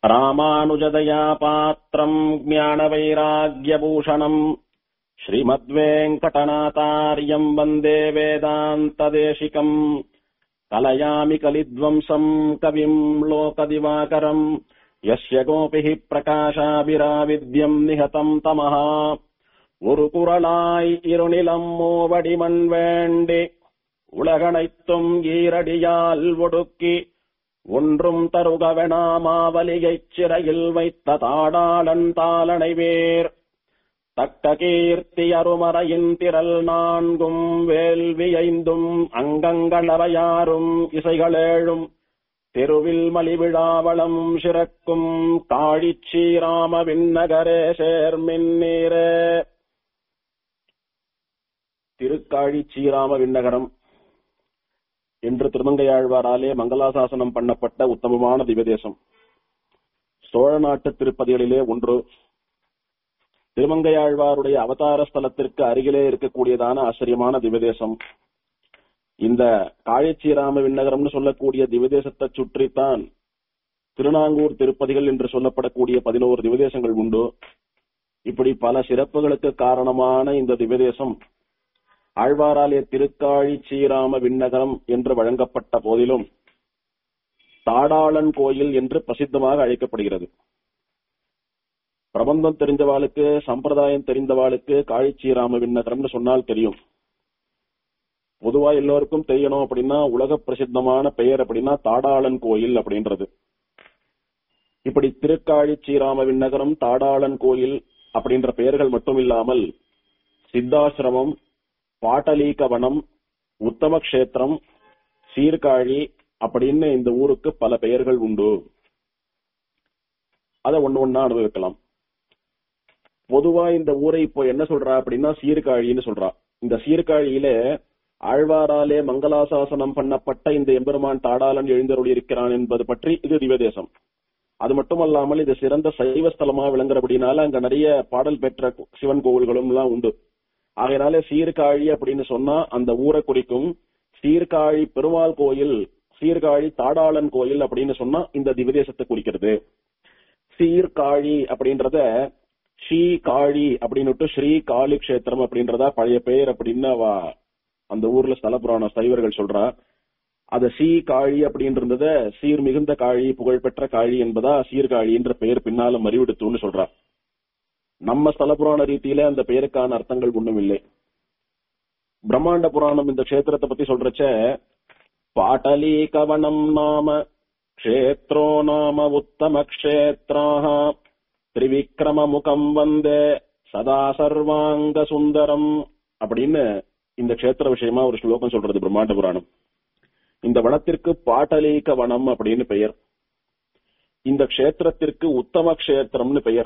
ராமானுஜதயா பாத்திரம் ஞானவைராகியபூஷணம் ஸ்ரீமத்வேங்கடநாதாரியம் வந்தே வேதாந்ததேசிகம் கலயாமி கலித்வம்சம் கவிம் லோகதிவாகரம் யஸ்ய கோபிः பிரகாஷாபிராவித்யம் நிஹதம் தமः ஒரு குரலாய் இருநிலம் மூவடிமண் வேண்டி உலகனைத்தும் ஈரடியால் ஒடுக்கி ஒன்றும் தருகவெனாமாவலியைச் சிறையில் வைத்த தாடாளன் தாளனைவேர் தக்க கீர்த்தி அருமறையின் திரள் நான்கும் வேள்வியைந்தும் அங்கங்களவையாரும் இசைகளேழும் தெருவில் மலிவிழாவளம் சிறக்கும் காழிச்சீராம விண்ணகரே சேர்மின்னீரே திருக்காழி சீராம விண்ணகரம் என்று திருமங்கையாழ்வாராலே மங்களாசாசனம் பண்ணப்பட்ட உத்தமமான திவ்யதேசம் சோழ நாட்டு திருப்பதிகளிலே ஒன்று திருமங்கையாழ்வாருடைய அவதார ஸ்தலத்திற்கு அருகிலே இருக்கக்கூடியதான ஆச்சரியமான திவ்யதேசம் இந்த காழிச்சீராம விண்ணகரம்னு சொல்லக்கூடிய திவ்யதேசத்தை சுற்றித்தான் திருநாங்கூர் திருப்பதிகள் என்று சொல்லப்படக்கூடிய பதினோரு திவ்யதேசங்கள் உண்டு இப்படி பல சிறப்புகளுக்கு காரணமான இந்த திவ்யதேசம் ஆழ்வாராலே திருக்காழி சீராம விண்ணகரம் என்று வழங்கப்பட்ட போதிலும் தாடாளன் கோயில் என்று பிரசித்தமாக அழைக்கப்படுகிறது பிரபந்தம் தெரிஞ்சவாளுக்கு சம்பிரதாயம் தெரிந்தவாளுக்கு காழிச்சீராம விண்ணகரம்னு சொன்னால் தெரியும் பொதுவா எல்லோருக்கும் தெரியணும் அப்படின்னா உலக பிரசித்தமான பெயர் அப்படின்னா தாடாளன் கோயில் அப்படின்றது இப்படி திருக்காழி ஸ்ரீராம விண்ணகரம் தாடாளன் கோயில் அப்படின்ற பெயர்கள் மட்டும் இல்லாமல் சித்தாசிரமம் பாட்டலீகவனம் உத்தம கஷேத்திரம் சீர்காழி அப்படின்னு இந்த ஊருக்கு பல பெயர்கள் உண்டு அதை ஒண்ணு ஒண்ணா அனுபவிக்கலாம் பொதுவா இந்த ஊரை இப்போ என்ன சொல்றா அப்படின்னா சீர்காழின்னு சொல்றா இந்த சீர்காழியில ஆழ்வாராலே மங்களாசாசனம் பண்ணப்பட்ட இந்த எம்பெருமான் தாடாளன் எழுந்தருளி இருக்கிறான் என்பது பற்றி இது திவதேசம் அது மட்டுமல்லாமல் இது சிறந்த சைவ ஸ்தலமா விளங்குறபடினால அங்க நிறைய பாடல் பெற்ற சிவன் கோவில்களும் எல்லாம் உண்டு ஆகையினால சீர்காழி அப்படின்னு சொன்னா அந்த ஊரை குறிக்கும் சீர்காழி பெருமாள் கோயில் சீர்காழி தாடாளன் கோயில் அப்படின்னு சொன்னா இந்த திவதேசத்தை குறிக்கிறது சீர்காழி அப்படின்றத ஸ்ரீ காழி அப்படின்னு ஸ்ரீ காளி கஷேத்திரம் அப்படின்றதா பழைய பெயர் அப்படின்னு அவ அந்த ஊர்ல ஸ்தல புராண சைவர்கள் சொல்றா அத சீ காழி அப்படின்றத சீர் மிகுந்த காழி புகழ்பெற்ற காழி என்பதா சீர்காழின்ற பெயர் பின்னால மறிவிடுத்துன்னு சொல்றா நம்ம ஸ்தல புராண ரீதியில அந்த பெயருக்கான அர்த்தங்கள் ஒண்ணும் இல்லை பிரம்மாண்ட புராணம் இந்த கஷேத்திரத்தை பத்தி சொல்றச்ச பாட்டலி கவனம் நாம க்ஷேத்ரோ நாம உத்தம க்ஷேத்ராக திரிவிக்ரம முகம் வந்தே சதா சர்வாங்க சுந்தரம் அப்படின்னு இந்த க்ஷேத்திர விஷயமா ஒரு ஸ்லோகம் சொல்றது பிரம்மாண்ட புராணம் இந்த வனத்திற்கு பாட்டலீக வனம் அப்படின்னு பெயர் இந்த க்ஷேத்திரத்திற்கு உத்தம க்ஷேத்திரம்னு பெயர்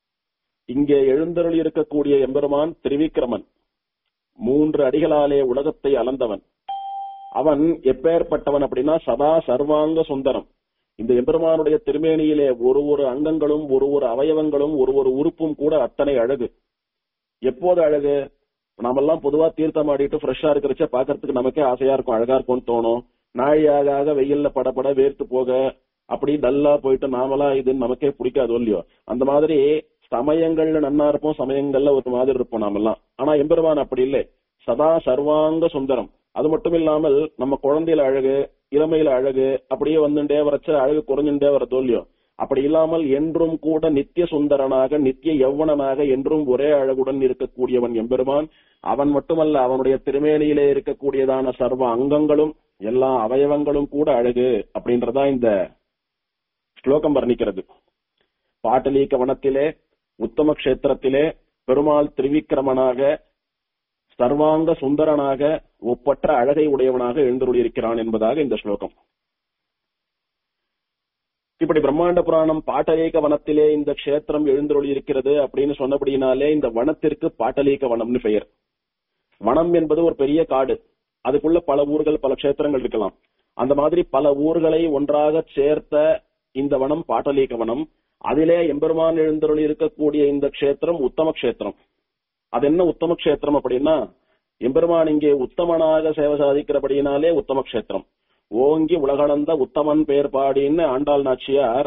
இங்கே எழுந்தருள் இருக்கக்கூடிய எம்பெருமான் திரிவிக்ரமன் மூன்று அடிகளாலே உலகத்தை அளந்தவன் அவன் எப்பேற்பட்டவன் அப்படின்னா சதா சர்வாங்க சுந்தரம் இந்த எம்பெருமானுடைய திருமேனியிலே ஒரு ஒரு அங்கங்களும் ஒரு ஒரு அவயவங்களும் ஒரு ஒரு உறுப்பும் கூட அத்தனை அழகு எப்போது அழகு நாமெல்லாம் பொதுவா தீர்த்தம் ஆடிட்டு ஃப்ரெஷ்ஷா இருக்கிறச்ச பாக்குறதுக்கு நமக்கே ஆசையா இருக்கும் அழகா இருக்கும்னு தோணும் நாழியாக ஆக வெயில்ல படப்பட வேர்த்து போக அப்படி டல்லா போயிட்டு நாமளா இது நமக்கே பிடிக்காது இல்லையோ அந்த மாதிரி சமயங்கள்ல நன்னா இருப்போம் சமயங்கள்ல ஒரு மாதிரி இருப்போம் நாமெல்லாம் ஆனா எம்பெருமான் அப்படி இல்லை சதா சர்வாங்க சுந்தரம் அது மட்டும் இல்லாமல் நம்ம குழந்தையில அழகு இளமையில அழகு அப்படியே வந்துட்டே வரச்ச அழகு குறைஞ்சுட்டே வர தோல்லியோ அப்படி இல்லாமல் என்றும் கூட நித்திய சுந்தரனாக நித்திய யௌவனனாக என்றும் ஒரே அழகுடன் இருக்கக்கூடியவன் எம்பெருமான் அவன் மட்டுமல்ல அவனுடைய திருமேனியிலே இருக்கக்கூடியதான சர்வ அங்கங்களும் எல்லா அவயவங்களும் கூட அழகு அப்படின்றதா இந்த ஸ்லோகம் வர்ணிக்கிறது பாட்டலீக வனத்திலே உத்தம கஷேத்திரத்திலே பெருமாள் திரிவிக்கிரமனாக சர்வாங்க சுந்தரனாக ஒப்பற்ற அழகை உடையவனாக எழுந்துள்ளிருக்கிறான் என்பதாக இந்த ஸ்லோகம் இப்படி பிரம்மாண்ட புராணம் பாட்டலீக வனத்திலே இந்த கஷேத்திரம் எழுந்தருளி இருக்கிறது அப்படின்னு சொன்னபடினாலே இந்த வனத்திற்கு பாட்டலீக வனம்னு பெயர் வனம் என்பது ஒரு பெரிய காடு அதுக்குள்ள பல ஊர்கள் பல கஷேத்திரங்கள் இருக்கலாம் அந்த மாதிரி பல ஊர்களை ஒன்றாக சேர்த்த இந்த வனம் பாட்டலீக வனம் அதிலே எம்பெருமான் எழுந்தருளி இருக்கக்கூடிய இந்த கஷேத்திரம் உத்தம கஷேத்திரம் அது என்ன உத்தம கஷேத்திரம் அப்படின்னா எம்பெருமான் இங்கே உத்தமனாக சேவை சாதிக்கிறபடியினாலே உத்தம கஷேத்திரம் ஓங்கி உலகளந்த உத்தமன் பேர் பாடின்னு ஆண்டாள் நாச்சியார்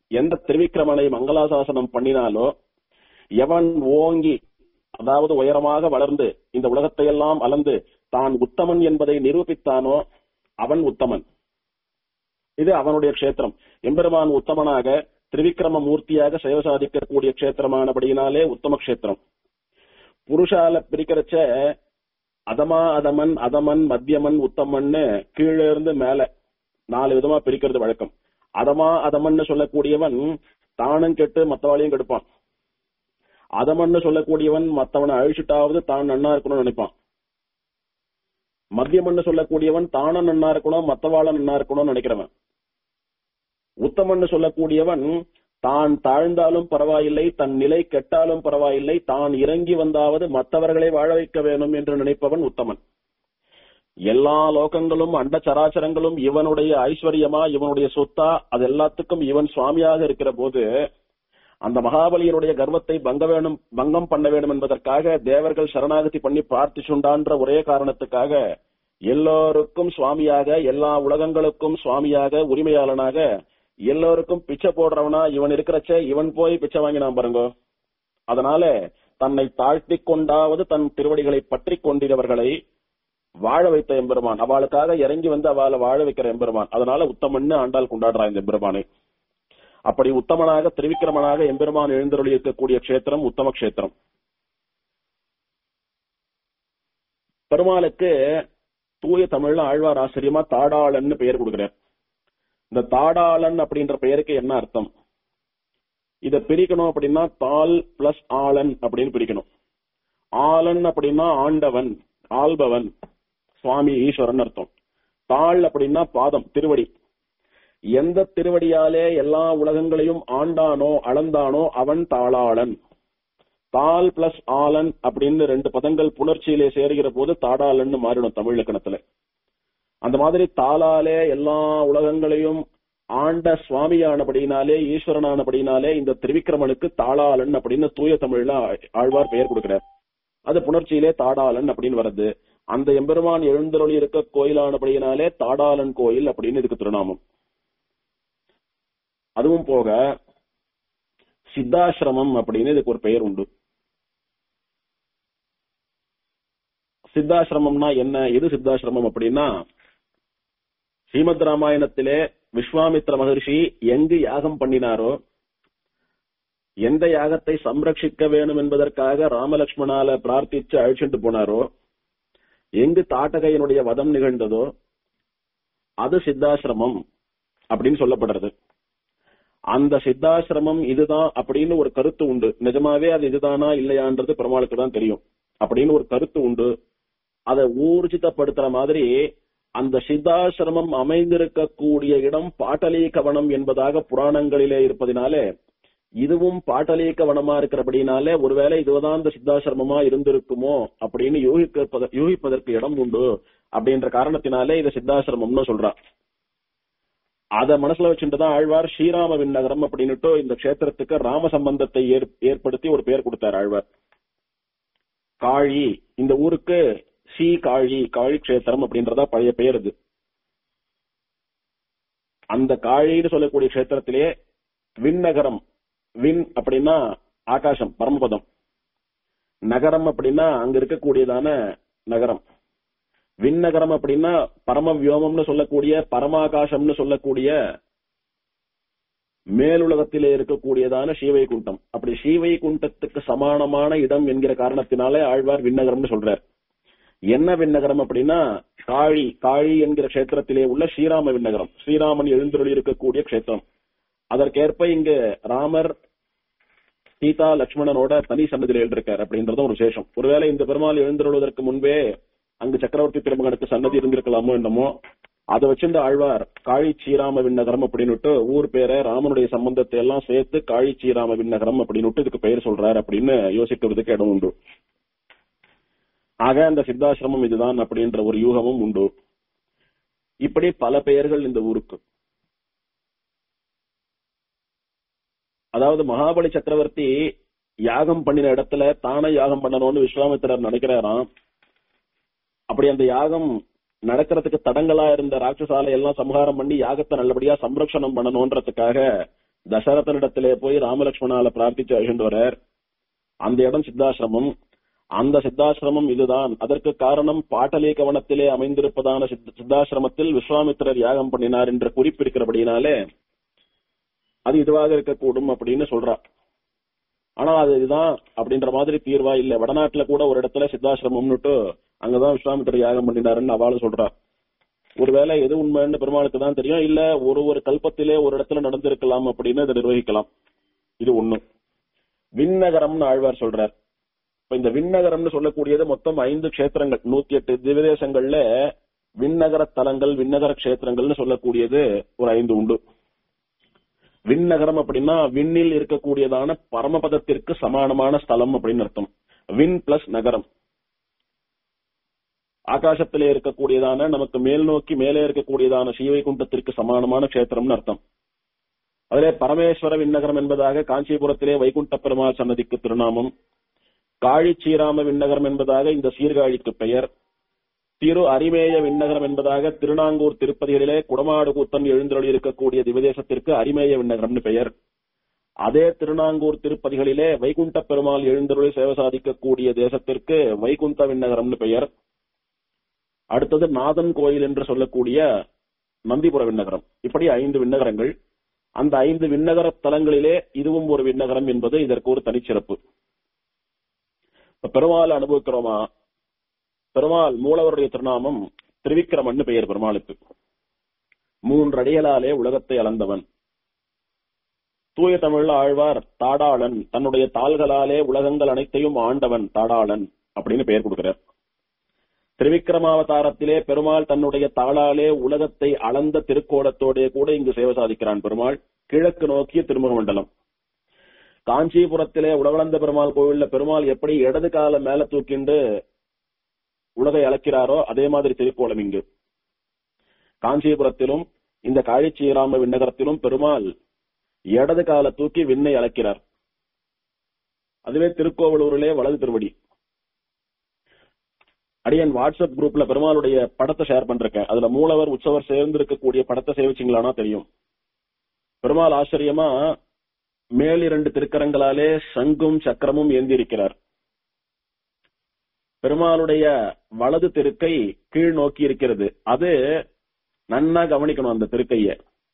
எந்த திரிவிக்ரமனை மங்களாசாசனம் பண்ணினாலோ எவன் ஓங்கி அதாவது உயரமாக வளர்ந்து இந்த உலகத்தை எல்லாம் அளந்து தான் உத்தமன் என்பதை நிரூபித்தானோ அவன் உத்தமன் இது அவனுடைய க்ஷேத்திரம் எம்பெருமான் உத்தமனாக திரிவிக்ரம மூர்த்தியாக சேவை சாதிக்கக்கூடிய க்ஷேத்திரமானபடியினாலே உத்தம க்ஷேத்திரம் புருஷால பிரிக்கிறச்ச அதமா அதமன் அதமன் மத்தியமன் உத்தமன்னு கீழே இருந்து மேல நாலு விதமா பிரிக்கிறது வழக்கம் அதமா அதமன்னு சொல்லக்கூடியவன் தானும் கெட்டு மத்தவாளையும் கெடுப்பான் அதமன்னு சொல்லக்கூடியவன் மத்தவனை அழிச்சிட்டாவது தான் நன்னா இருக்கணும்னு நினைப்பான் மத்தியமன்னு சொல்லக்கூடியவன் தானும் நன்னா இருக்கணும் மத்தவாள நன்னா இருக்கணும்னு நினைக்கிறவன் உத்தமன்னு சொல்லக்கூடியவன் தான் தாழ்ந்தாலும் பரவாயில்லை தன் நிலை கெட்டாலும் பரவாயில்லை தான் இறங்கி வந்தாவது மற்றவர்களை வாழ வைக்க வேணும் என்று நினைப்பவன் உத்தமன் எல்லா லோகங்களும் அண்ட சராச்சரங்களும் இவனுடைய ஐஸ்வர்யமா இவனுடைய சொத்தா அது எல்லாத்துக்கும் இவன் சுவாமியாக இருக்கிற போது அந்த மகாபலியினுடைய கர்வத்தை பங்க வேணும் பங்கம் பண்ண வேண்டும் என்பதற்காக தேவர்கள் சரணாகதி பண்ணி பிரார்த்திச்சுண்டான்ற ஒரே காரணத்துக்காக எல்லோருக்கும் சுவாமியாக எல்லா உலகங்களுக்கும் சுவாமியாக உரிமையாளனாக எல்லோருக்கும் பிச்சை போடுறவனா இவன் இருக்கிறச்ச இவன் போய் பிச்சை வாங்கினான் பாருங்க அதனால தன்னை தாழ்த்தி கொண்டாவது தன் திருவடிகளை பற்றி கொண்டிருவர்களை வாழ வைத்த எம்பெருமான் அவளுக்காக இறங்கி வந்து அவளை வாழ வைக்கிற எம்பெருமான் அதனால உத்தமன்னு ஆண்டாள் கொண்டாடுறா இந்த எம்பெருமானை அப்படி உத்தமனாக திரிவிக்கிரமனாக எம்பெருமான் எழுந்தருளி இருக்கக்கூடிய க்ஷேத்திரம் உத்தம க்ஷேத்திரம் பெருமாளுக்கு தூய தமிழ்ல ஆழ்வார் ஆச்சரியமா தாடாளன்னு பெயர் கொடுக்கிறார் இந்த தாடாளன் அப்படின்ற பெயருக்கு என்ன அர்த்தம் இத பிரிக்கணும் அப்படின்னா தால் பிளஸ் ஆளன் அப்படின்னு பிரிக்கணும் ஆளன் அப்படின்னா ஆண்டவன் ஆள்பவன் சுவாமி ஈஸ்வரன் அர்த்தம் தாள் அப்படின்னா பாதம் திருவடி எந்த திருவடியாலே எல்லா உலகங்களையும் ஆண்டானோ அளந்தானோ அவன் தாளாளன் தாள் பிளஸ் ஆலன் அப்படின்னு ரெண்டு பதங்கள் புணர்ச்சியிலே சேர்கிற போது தாடாளன்னு மாறிடும் தமிழ் இலக்கணத்துல அந்த மாதிரி தாளாலே எல்லா உலகங்களையும் ஆண்ட சுவாமியானபடினாலே ஈஸ்வரனானபடினாலே இந்த திரிவிக்ரமனுக்கு தாளாளன் அப்படின்னு தூய தமிழ்ல ஆழ்வார் பெயர் கொடுக்கிறார் அது புணர்ச்சியிலே தாடாளன் அப்படின்னு வருது அந்த எம்பெருமான் எழுந்தருளி இருக்க கோயிலானபடியினாலே தாடாளன் கோயில் அப்படின்னு இதுக்கு திருநாமம் அதுவும் போக சித்தாசிரமம் அப்படின்னு இதுக்கு ஒரு பெயர் உண்டு சித்தாசிரமம்னா என்ன எது சித்தாசிரமம் அப்படின்னா ஸ்ரீமத் ராமாயணத்திலே விஸ்வாமித்ர மகர்ஷி எங்கு யாகம் பண்ணினாரோ எந்த யாகத்தை சம்ரட்சிக்க வேணும் என்பதற்காக ராமலட்சுமணால பிரார்த்திச்சு அழிச்சுட்டு போனாரோ எங்கு தாட்டகையினுடைய வதம் நிகழ்ந்ததோ அது சித்தாசிரமம் அப்படின்னு சொல்லப்படுறது அந்த சித்தாசிரமம் இதுதான் அப்படின்னு ஒரு கருத்து உண்டு நிஜமாவே அது இதுதானா இல்லையான்றது பெருமாளுக்கு தான் தெரியும் அப்படின்னு ஒரு கருத்து உண்டு அதை ஊர்ஜிதப்படுத்துற மாதிரி அந்த சித்தாசிரமம் அமைந்திருக்கக்கூடிய இடம் பாட்டலீகவனம் என்பதாக புராணங்களிலே இருப்பதினாலே இதுவும் பாட்டலீகவனமா இருக்கிறபடினாலே ஒருவேளை இதுதான் இந்த சித்தாசிரமமா இருந்திருக்குமோ அப்படின்னு யூகிக்க யூகிப்பதற்கு இடம் உண்டு அப்படின்ற காரணத்தினாலே இதை சித்தாசிரமம்னு சொல்றா அத மனசுல வச்சுட்டுதான் ஆழ்வார் ஸ்ரீராம விண்ணகரம் அப்படின்னுட்டு இந்த கஷேத்திரத்துக்கு ராம சம்பந்தத்தை ஏற்படுத்தி ஒரு பெயர் கொடுத்தார் ஆழ்வார் காழி இந்த ஊருக்கு ஸ்ரீ காழி காழி கஷேத்திரம் அப்படின்றதா பழைய பெயர் இது அந்த காழின்னு சொல்லக்கூடிய கஷேத்திரத்திலே விண்ணகரம் விண் அப்படின்னா ஆகாசம் பரமபதம் நகரம் அப்படின்னா அங்க இருக்கக்கூடியதான நகரம் விண்ணகரம் அப்படின்னா பரம வியோமம்னு சொல்லக்கூடிய பரமாகாசம்னு சொல்லக்கூடிய மேலுலகத்திலே இருக்கக்கூடியதான ஸ்ரீவைகுண்டம் அப்படி ஸ்ரீவைகுண்டத்துக்கு சமானமான இடம் என்கிற காரணத்தினாலே ஆழ்வார் விண்ணகரம்னு சொல்றார் என்ன விண்ணகரம் அப்படின்னா காழி காழி என்கிற கஷேத்திரத்திலே உள்ள ஸ்ரீராம விண்ணகரம் ஸ்ரீராமன் எழுந்தருளி இருக்கக்கூடிய கஷேத்திரம் அதற்கேற்ப இங்கு ராமர் சீதா லட்சுமணனோட தனி சன்னதியில் எழுந்திருக்கார் அப்படின்றதும் ஒரு விசேஷம் ஒருவேளை இந்த பெருமாள் எழுந்தருள்வதற்கு முன்பே அங்கு சக்கரவர்த்தி திருமகனுக்கு சன்னதி இருந்திருக்கலாமோ என்னமோ அதை வச்சு இந்த ஆழ்வார் காழி சீராம விண்ணகரம் அப்படின்னுட்டு ஊர் பேரை ராமனுடைய சம்பந்தத்தை எல்லாம் சேர்த்து காழி சீராம விண்ணகரம் அப்படின்னுட்டு இதுக்கு பெயர் சொல்றாரு அப்படின்னு யோசிக்கிறதுக்கு இடம் உண்டு ஆக அந்த சித்தாசிரமம் இதுதான் அப்படின்ற ஒரு யூகமும் உண்டு இப்படி பல பெயர்கள் இந்த ஊருக்கு அதாவது மகாபலி சக்கரவர்த்தி யாகம் பண்ணின இடத்துல தானே யாகம் பண்ணணும்னு விஸ்வாமித்திரர் நினைக்கிறாராம் அப்படி அந்த யாகம் நடக்கிறதுக்கு தடங்களா இருந்த ராட்சசாலை எல்லாம் சம்ஹாரம் பண்ணி யாகத்தை நல்லபடியா சம்ரக்ஷணம் பண்ணணும்ன்றதுக்காக தசரதனிடத்திலே போய் ராமலட்சுமணால பிரார்த்திச்சு அழிண்டு வரார் அந்த இடம் சித்தாசிரமம் அந்த சித்தாசிரமம் இதுதான் அதற்கு காரணம் பாட்டலி கவனத்திலே அமைந்திருப்பதான சித்த- சித்தாசிரமத்தில் விஸ்வாமித்திரர் யாகம் பண்ணினார் என்ற குறிப்பு இருக்கிறபடினாலே அது இதுவாக இருக்கக்கூடும் அப்படின்னு சொல்றா ஆனா அது இதுதான் அப்படின்ற மாதிரி தீர்வா இல்ல வடநாட்டுல கூட ஒரு இடத்துல சித்தாசிரமம்னுட்டு அங்கதான் விஸ்வாமித்திரர் யாகம் பண்ணினாருன்னு அவளும் சொல்றா ஒருவேளை எது உண்மைன்னு பெருமாளுக்கு தான் தெரியும் இல்ல ஒரு ஒரு கல்பத்திலே ஒரு இடத்துல நடந்திருக்கலாம் அப்படின்னு இதை நிர்வகிக்கலாம் இது ஒண்ணு விண்ணகரம்னு ஆழ்வார் சொல்றார் இப்ப இந்த விண்ணகரம்னு சொல்லக்கூடியது மொத்தம் ஐந்து க்ஷேத்திரங்கள் நூத்தி எட்டு திவ்யதேசங்கள்ல விண்ணகர தலங்கள் விண்ணகர க்ஷேத்திரங்கள்னு சொல்லக்கூடியது ஒரு ஐந்து உண்டு விண்ணகரம் அப்படின்னா விண்ணில் இருக்கக்கூடியதான பரமபதத்திற்கு சமானமான ஸ்தலம் அப்படின்னு அர்த்தம் விண் பிளஸ் நகரம் ஆகாசத்திலே இருக்கக்கூடியதான நமக்கு மேல் நோக்கி மேலே இருக்கக்கூடியதான ஸ்ரீவைகுண்டத்திற்கு சமானமான க்ஷேத்திரம்னு அர்த்தம் அதிலே பரமேஸ்வர விண்ணகரம் என்பதாக காஞ்சிபுரத்திலே வைகுண்ட பெருமாள் சன்னதிக்கு திருநாமம் காழி சீராம விண்ணகரம் என்பதாக இந்த சீர்காழிக்கு பெயர் திரு அரிமேய விண்ணகரம் என்பதாக திருநாங்கூர் திருப்பதிகளிலே குடமாடு கூத்தன் எழுந்தருளி இருக்கக்கூடிய திவதேசத்திற்கு அரிமேய விண்ணகரம்னு பெயர் அதே திருநாங்கூர் திருப்பதிகளிலே வைகுண்ட பெருமாள் எழுந்தருளி சேவை சாதிக்கக்கூடிய தேசத்திற்கு வைகுந்த விண்ணகரம்னு பெயர் அடுத்தது நாதன் கோயில் என்று சொல்லக்கூடிய நந்திபுர விண்ணகரம் இப்படி ஐந்து விண்ணகரங்கள் அந்த ஐந்து விண்ணகர தலங்களிலே இதுவும் ஒரு விண்ணகரம் என்பது இதற்கு ஒரு தனிச்சிறப்பு இப்ப பெருமாள் அனுபவிக்கிறோமா பெருமாள் மூலவருடைய திருநாமம் திரிவிக்ரமன் பெயர் பெருமாளுக்கு மூன்று அடிகளாலே உலகத்தை அளந்தவன் தூய தமிழ்ல ஆழ்வார் தாடாளன் தன்னுடைய தாள்களாலே உலகங்கள் அனைத்தையும் ஆண்டவன் தாடாளன் அப்படின்னு பெயர் கொடுக்கிறார் திரிவிக்ரமாவதாரத்திலே பெருமாள் தன்னுடைய தாளாலே உலகத்தை அளந்த திருக்கோலத்தோடே கூட இங்கு சேவை சாதிக்கிறான் பெருமாள் கிழக்கு நோக்கிய திருமுக மண்டலம் காஞ்சிபுரத்திலே உலகளந்த பெருமாள் கோவில்ல பெருமாள் எப்படி இடது கால மேல தூக்கிண்டு உலகை அளக்கிறாரோ அதே மாதிரி திருக்கோலம் இங்கு காஞ்சிபுரத்திலும் இந்த காழிச்சீராம விண்ணகரத்திலும் பெருமாள் இடது கால தூக்கி விண்ணை அளக்கிறார் அதுவே திருக்கோவலூரிலே வலது திருவடி அடியன் வாட்ஸ்அப் குரூப்ல பெருமாளுடைய படத்தை ஷேர் பண்றேன் அதுல மூலவர் உற்சவர் சேர்ந்து இருக்கக்கூடிய படத்தை சேவிச்சிங்களானா தெரியும் பெருமாள் ஆச்சரியமா மேல் இரண்டு திருக்கரங்களாலே சங்கும் சக்கரமும் ஏந்தி இருக்கிறார் பெருமாளுடைய வலது திருக்கை கீழ் நோக்கி இருக்கிறது அது நன்னா கவனிக்கணும் அந்த திருக்கைய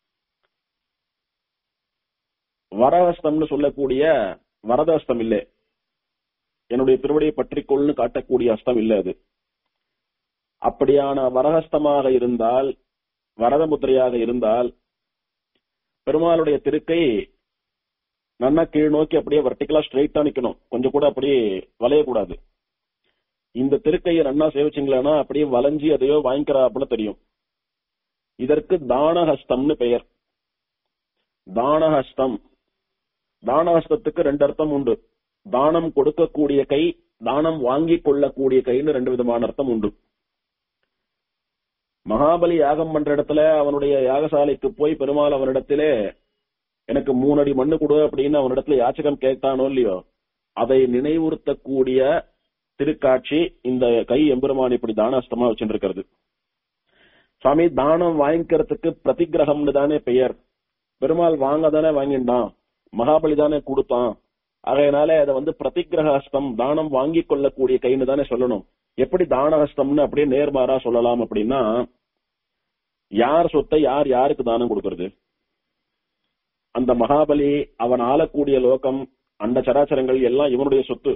வரஹஸ்தம்னு சொல்லக்கூடிய வரதஹஸ்தம் இல்லை என்னுடைய திருவடியை பற்றிக்கொள்னு காட்டக்கூடிய ஹஸ்தம் இல்லை அது அப்படியான வரஹஸ்தமாக இருந்தால் வரத முத்திரையாக இருந்தால் பெருமாளுடைய திருக்கை நன்னா கீழ் நோக்கி அப்படியே வர்டிகலா ஸ்ட்ரைட்டா நிக்கணும் கொஞ்சம் கூட அப்படியே வளையக்கூடாது இந்த திருக்கையை நன்னா சேவிச்சிங்களா அப்படியே வளைஞ்சி அதையோ வாங்கிக்கிறாப்புல தெரியும் இதற்கு தானஹஸ்தம்னு பெயர் தானஹஸ்தம் தானஹஸ்தத்துக்கு ரெண்டு அர்த்தம் உண்டு தானம் கொடுக்கக்கூடிய கை தானம் வாங்கி கொள்ளக்கூடிய கைன்னு ரெண்டு விதமான அர்த்தம் உண்டு மகாபலி யாகம் பண்ற இடத்துல அவனுடைய யாகசாலைக்கு போய் பெருமாள் அவனிடத்திலே எனக்கு மூணு அடி மண்ணு கொடு அப்படின்னு அவனிடத்துல யாச்சகம் கேட்டானோ இல்லையோ அதை நினைவுறுத்தக்கூடிய திருக்காட்சி இந்த கை எம்பெருமான் இப்படி தானஸ்தமா வச்சுருக்கிறது சுவாமி தானம் வாங்கிக்கிறதுக்கு பிரதிகிரகம்னு தானே பெயர் பெருமாள் வாங்க தானே வாங்கிட்டான் மகாபலி தானே கொடுத்தான் ஆகையினால அதை வந்து பிரதிகிரக ஹஸ்தம் தானம் வாங்கி கொள்ளக்கூடிய கைன்னு தானே சொல்லணும் எப்படி தானஹஸ்தம்னு அப்படியே நேர்மாறா சொல்லலாம் அப்படின்னா யார் சொத்தை யார் யாருக்கு தானம் கொடுக்கறது அந்த மகாபலி அவன் ஆளக்கூடிய லோகம் அந்த சராச்சரங்கள் எல்லாம் இவனுடைய சொத்து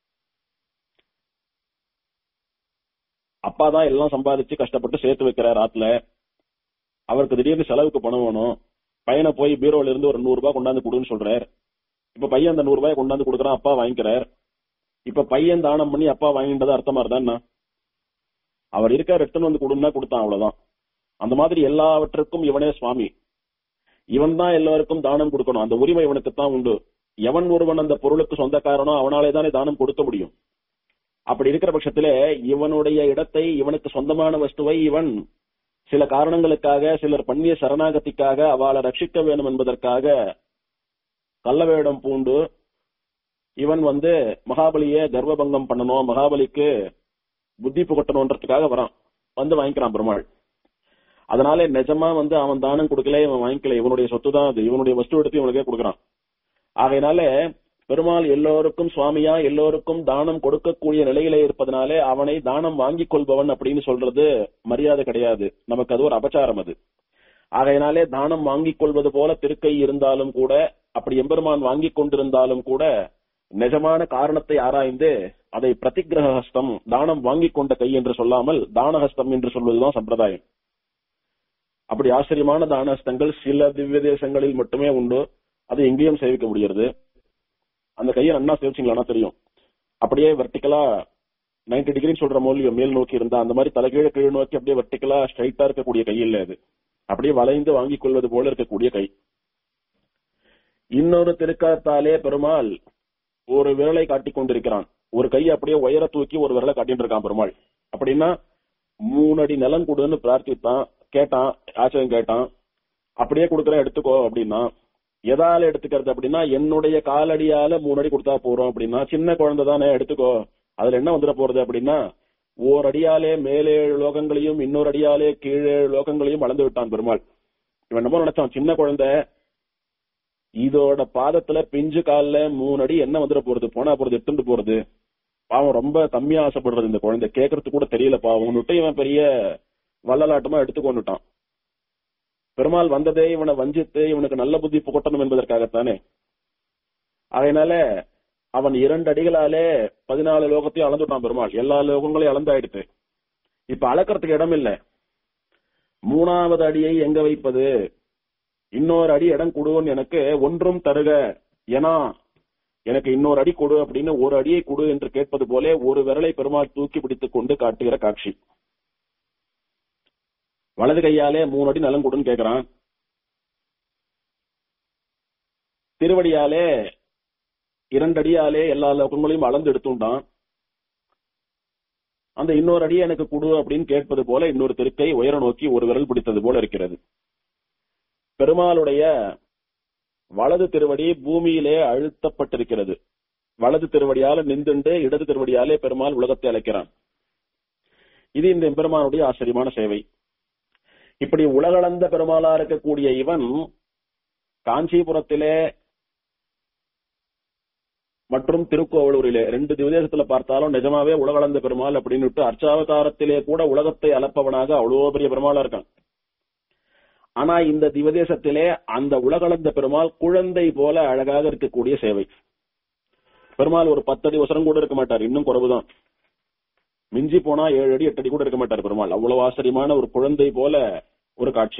அப்பா தான் எல்லாம் சம்பாதிச்சு கஷ்டப்பட்டு சேர்த்து வைக்கிறார் ஆத்துல அவருக்கு திடீர்னு செலவுக்கு பணம் வேணும் பையனை போய் பீரோல இருந்து ஒரு நூறு ரூபாய் கொண்டாந்து கொடுன்னு சொல்றார் இப்ப பையன் அந்த நூறு ரூபாய் கொண்டாந்து கொடுக்குறான் அப்பா வாங்கிக்கிறார் இப்ப பையன் தானம் பண்ணி அப்பா வாங்கிட்டது அர்த்தமா இருந்தா அவர் இருக்கார் எடுத்துன்னு வந்து கொடுன்னா கொடுத்தான் அவ்வளவுதான் அந்த மாதிரி எல்லாவற்றுக்கும் இவனே சுவாமி இவன் தான் எல்லாருக்கும் தானம் கொடுக்கணும் அந்த உரிமை இவனுக்கு தான் உண்டு எவன் ஒருவன் அந்த பொருளுக்கு சொந்தக்காரனோ அவனாலே தானே தானம் கொடுக்க முடியும் அப்படி இருக்கிற பட்சத்திலே இவனுடைய இடத்தை இவனுக்கு சொந்தமான வஸ்துவை இவன் சில காரணங்களுக்காக சிலர் பண்ணிய சரணாகதிக்காக அவளை ரட்சிக்க வேண்டும் என்பதற்காக கள்ளவேடம் பூண்டு இவன் வந்து மகாபலிய கர்வபங்கம் பண்ணணும் மகாபலிக்கு புத்தி புகட்டணும்ன்றதுக்காக வரான் வந்து வாங்கிக்கிறான் பெருமாள் அதனால நிஜமா வந்து அவன் தானம் கொடுக்கல இவன் வாங்கிக்கல இவனுடைய சொத்து தான் அது இவனுடைய வஸ்து எடுத்து இவனுக்கே கொடுக்கறான் ஆகையினால பெருமாள் எல்லோருக்கும் சுவாமியா எல்லோருக்கும் தானம் கொடுக்கக்கூடிய நிலையில இருப்பதனாலே அவனை தானம் வாங்கிக் கொள்பவன் அப்படின்னு சொல்றது மரியாதை கிடையாது நமக்கு அது ஒரு அபச்சாரம் அது ஆகையினாலே தானம் வாங்கிக் கொள்வது போல திருக்கை இருந்தாலும் கூட அப்படி எம்பெருமான் வாங்கிக் கொண்டிருந்தாலும் கூட நிஜமான காரணத்தை ஆராய்ந்து அதை பிரதிகிரக ஹஸ்தம் தானம் வாங்கிக் கொண்ட கை என்று சொல்லாமல் தானஹஸ்தம் என்று சொல்வதுதான் சம்பிரதாயம் அப்படி ஆச்சரியமான தானஹஸ்தங்கள் சில திவ்ய தேசங்களில் மட்டுமே உண்டு அது எங்கேயும் சேவிக்க முடிகிறது அந்த கையை அண்ணா சேவிச்சிங்களானா தெரியும் அப்படியே வெர்டிக்கலா நைன்டி டிகிரின்னு சொல்ற மூலியம் மேல் நோக்கி இருந்தா அந்த மாதிரி தலைகீழ கீழ் நோக்கி அப்படியே வெர்டிக்கலா ஸ்ட்ரைட்டா இருக்கக்கூடிய கை இல்ல அது அப்படியே வளைந்து வாங்கிக் கொள்வது போல இருக்கக்கூடிய கை இன்னொரு திருக்கரத்தாலே பெருமாள் ஒரு விரலை காட்டிக் கொண்டிருக்கிறான் ஒரு கையை அப்படியே உயர தூக்கி ஒரு விரலை காட்டிட்டு இருக்கான் பெருமாள் அப்படின்னா மூணு அடி நிலம் கொடுன்னு பிரார்த்தித்தான் கேட்டான் ஆச்சரியம் கேட்டான் அப்படியே கொடுக்குறேன் எடுத்துக்கோ அப்படின்னா எதால எடுத்துக்கிறது அப்படின்னா என்னுடைய காலடியால மூணு அடி கொடுத்தா போறோம் அப்படின்னா சின்ன குழந்தை தானே எடுத்துக்கோ அதுல என்ன வந்துட போறது அப்படின்னா ஓர் அடியாலே மேலேழு லோகங்களையும் இன்னொரு அடியாலே கீழேழு லோகங்களையும் வளர்ந்து விட்டான் பெருமாள் இவன் நம்ம நினைச்சான் சின்ன குழந்தை இதோட பாதத்துல பிஞ்சு கால்ல மூணு அடி என்ன வந்துட போறது போனா போறது எடுத்துட்டு போறது பாவம் ரொம்ப கம்மியா ஆசைப்படுறது இந்த குழந்தை கேட்கறது கூட தெரியல பாவம் இவன் பெரிய வள்ளலாட்டமா எடுத்துக்கொண்டுட்டான் பெருமாள் வந்ததே இவனை வஞ்சித்து இவனுக்கு நல்ல புத்தி புகட்டணும் என்பதற்காகத்தானே அதனால அவன் இரண்டு அடிகளாலே பதினாலு லோகத்தையும் அளந்துட்டான் பெருமாள் எல்லா லோகங்களையும் அளந்தாயிடுத்து இப்ப அளக்கிறதுக்கு இடம் இல்ல மூணாவது அடியை எங்க வைப்பது இன்னொரு அடி இடம் கொடுன்னு எனக்கு ஒன்றும் தருக ஏனா எனக்கு இன்னொரு அடி கொடு அப்படின்னு ஒரு அடியை கொடு என்று கேட்பது போல ஒரு விரலை பெருமாள் தூக்கி பிடித்துக் கொண்டு காட்டுகிற காட்சி வலது கையாலே மூணு அடி நலம் கொடுன்னு கேக்குறான் திருவடியாலே இரண்டு அடியாலே எல்லா லோகங்களையும் அளந்து எடுத்துட்டான் அந்த இன்னொரு அடியை எனக்கு கொடு அப்படின்னு கேட்பது போல இன்னொரு திருக்கை உயர நோக்கி ஒரு விரல் பிடித்தது போல இருக்கிறது பெருமாளுடைய வலது திருவடி பூமியிலே அழுத்தப்பட்டிருக்கிறது வலது திருவடியால நின்றுண்டு இடது திருவடியாலே பெருமாள் உலகத்தை அழைக்கிறான் இது இந்த பெருமானுடைய ஆச்சரியமான சேவை இப்படி உலகளந்த பெருமாளா இருக்கக்கூடிய இவன் காஞ்சிபுரத்திலே மற்றும் திருக்கோவலூரிலே ரெண்டு திவதேசத்துல பார்த்தாலும் நிஜமாவே உலகளந்த பெருமாள் அப்படின்னு அர்ச்சாவதாரத்திலே கூட உலகத்தை அளப்பவனாக அவ்வளவு பெரிய பெருமாளா இருக்கான் ஆனா இந்த திவதேசத்திலே அந்த உலகளந்த பெருமாள் குழந்தை போல அழகாக இருக்கக்கூடிய சேவை பெருமாள் ஒரு பத்தடி உசரம் கூட இருக்க மாட்டார் இன்னும் குறைவுதான் மிஞ்சி போனா ஏழு அடி எட்டு அடி கூட இருக்க மாட்டார் பெருமாள் அவ்வளவு ஆச்சரியமான ஒரு குழந்தை போல ஒரு காட்சி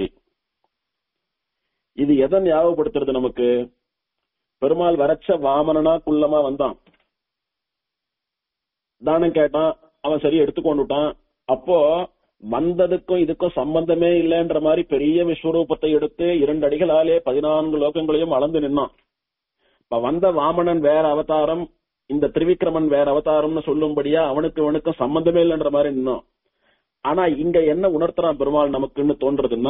இது எதை ஞாபகப்படுத்துறது நமக்கு பெருமாள் வரைச்ச வாமனனா குள்ளமா வந்தான் தானம் கேட்டான் அவன் சரி எடுத்துக்கொண்டுட்டான் அப்போ வந்ததுக்கும் இதுக்கும் சம்பந்தமே இல்லைன்ற மாதிரி பெரிய விஸ்வரூபத்தை எடுத்து இரண்டு அடிகளாலே பதினான்கு லோகங்களையும் அளந்து நின்னான் இப்ப வந்த வாமனன் வேற அவதாரம் இந்த திரிவிக்ரமன் வேற அவதாரம்னு சொல்லும்படியா அவனுக்கு இவனுக்கும் சம்பந்தமே இல்லைன்ற மாதிரி நின்னோம் ஆனா இங்க என்ன உணர்த்துறான் பெருமாள் நமக்குன்னு தோன்றதுன்னா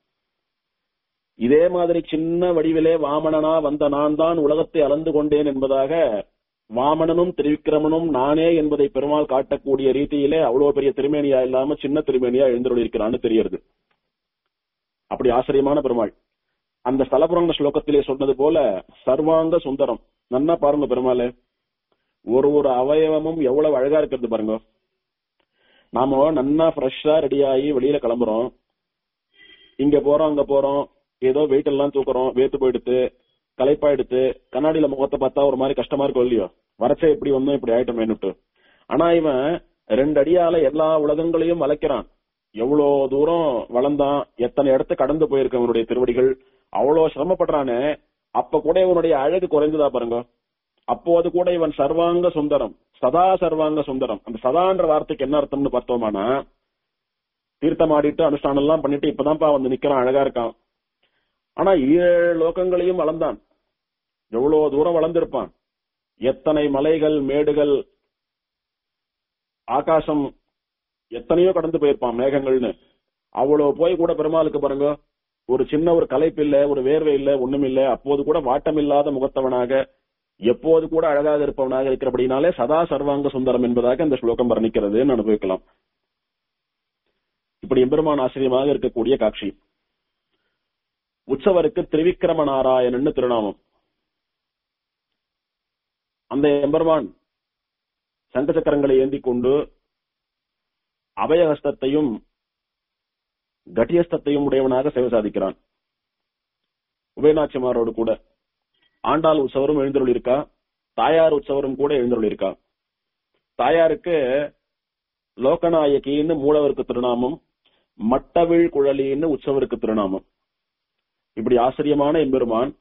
இதே மாதிரி சின்ன வடிவிலே வாமனனா வந்த நான் தான் உலகத்தை அளந்து கொண்டேன் என்பதாக வாமனனும் திரிவிக்ரமனும் நானே என்பதை பெருமாள் காட்டக்கூடிய ரீதியிலே அவ்வளவு பெரிய திருமேனியா இல்லாம சின்ன திருமேனியா எழுந்துள்ளிருக்கிறான்னு தெரியறது அப்படி ஆச்சரியமான பெருமாள் அந்த ஸ்தலபுரங்க ஸ்லோகத்திலே சொன்னது போல சர்வாங்க சுந்தரம் நன்னா பாருங்க பெருமாளே ஒரு ஒரு அவயவமும் எவ்வளவு அழகா இருக்கிறது பாருங்க நாம நன்னா ஃப்ரெஷ்ஷா ரெடி ஆகி வெளியில கிளம்புறோம் இங்க போறோம் அங்க போறோம் ஏதோ வெயிட் எல்லாம் தூக்குறோம் வேத்து போயிடுத்து களைப்பா எடுத்து கண்ணாடியில முகத்தை பார்த்தா ஒரு மாதிரி கஷ்டமா இருக்கும் இல்லையோ வரச்சே எப்படி வந்தோம் இப்படி ஆயிட்டோமேனுட்டு ஆனா இவன் ரெண்டு அடியால எல்லா உலகங்களையும் வளைக்கிறான் எவ்வளவு தூரம் வளர்ந்தான் எத்தனை இடத்த கடந்து போயிருக்க அவனுடைய திருவடிகள் அவ்வளவு சிரமப்படுறானே அப்ப கூட இவனுடைய அழகு குறைந்ததா பாருங்க அப்போது கூட இவன் சர்வாங்க சுந்தரம் சதா சர்வாங்க சுந்தரம் அந்த சதான்ற வார்த்தைக்கு என்ன அர்த்தம்னு பார்த்தோமானா தீர்த்தம் ஆடிட்டு அனுஷ்டானம் எல்லாம் பண்ணிட்டு இப்பதான்ப்பா வந்து நிக்கிறான் அழகா இருக்கான் ஆனா ஏழு லோகங்களையும் வளர்ந்தான் எவ்வளவு தூரம் வளர்ந்திருப்பான் எத்தனை மலைகள் மேடுகள் ஆகாசம் எத்தனையோ கடந்து போயிருப்பான் மேகங்கள்னு அவ்வளவு போய் கூட பெருமாளுக்கு பாருங்க ஒரு சின்ன ஒரு கலைப்பு இல்ல ஒரு வேர்வை இல்ல ஒண்ணும் இல்ல அப்போது கூட வாட்டம் இல்லாத முகத்தவனாக எப்போது கூட அழகாக இருப்பவனாக இருக்கிறபடினாலே சதா சர்வாங்க சுந்தரம் என்பதாக இந்த ஸ்லோகம் வர்ணிக்கிறதுன்னு அனுபவிக்கலாம் இப்படி எம்பெருமான் ஆசிரியமாக இருக்கக்கூடிய காட்சி உற்சவருக்கு திரிவிக்ரம நாராயணன் திருநாமம் அந்த எம்பெருமான் சங்க சக்கரங்களை ஏந்தி கொண்டு அபயஹஸ்தத்தையும் கட்டியஸ்தத்தையும் உடையவனாக சேவை சாதிக்கிறான் உபயநாச்சிமாரோடு கூட ஆண்டாள் உற்சவரும் எழுந்தருள் இருக்கா தாயார் உற்சவரும் கூட எழுந்தருள் இருக்கா தாயாருக்கு லோகநாயகின்னு மூலவருக்கு திருநாமம் மட்டவிழ் குழலின்னு உற்சவருக்கு திருநாமம் இப்படி ஆச்சரியமான எம்பெருமான்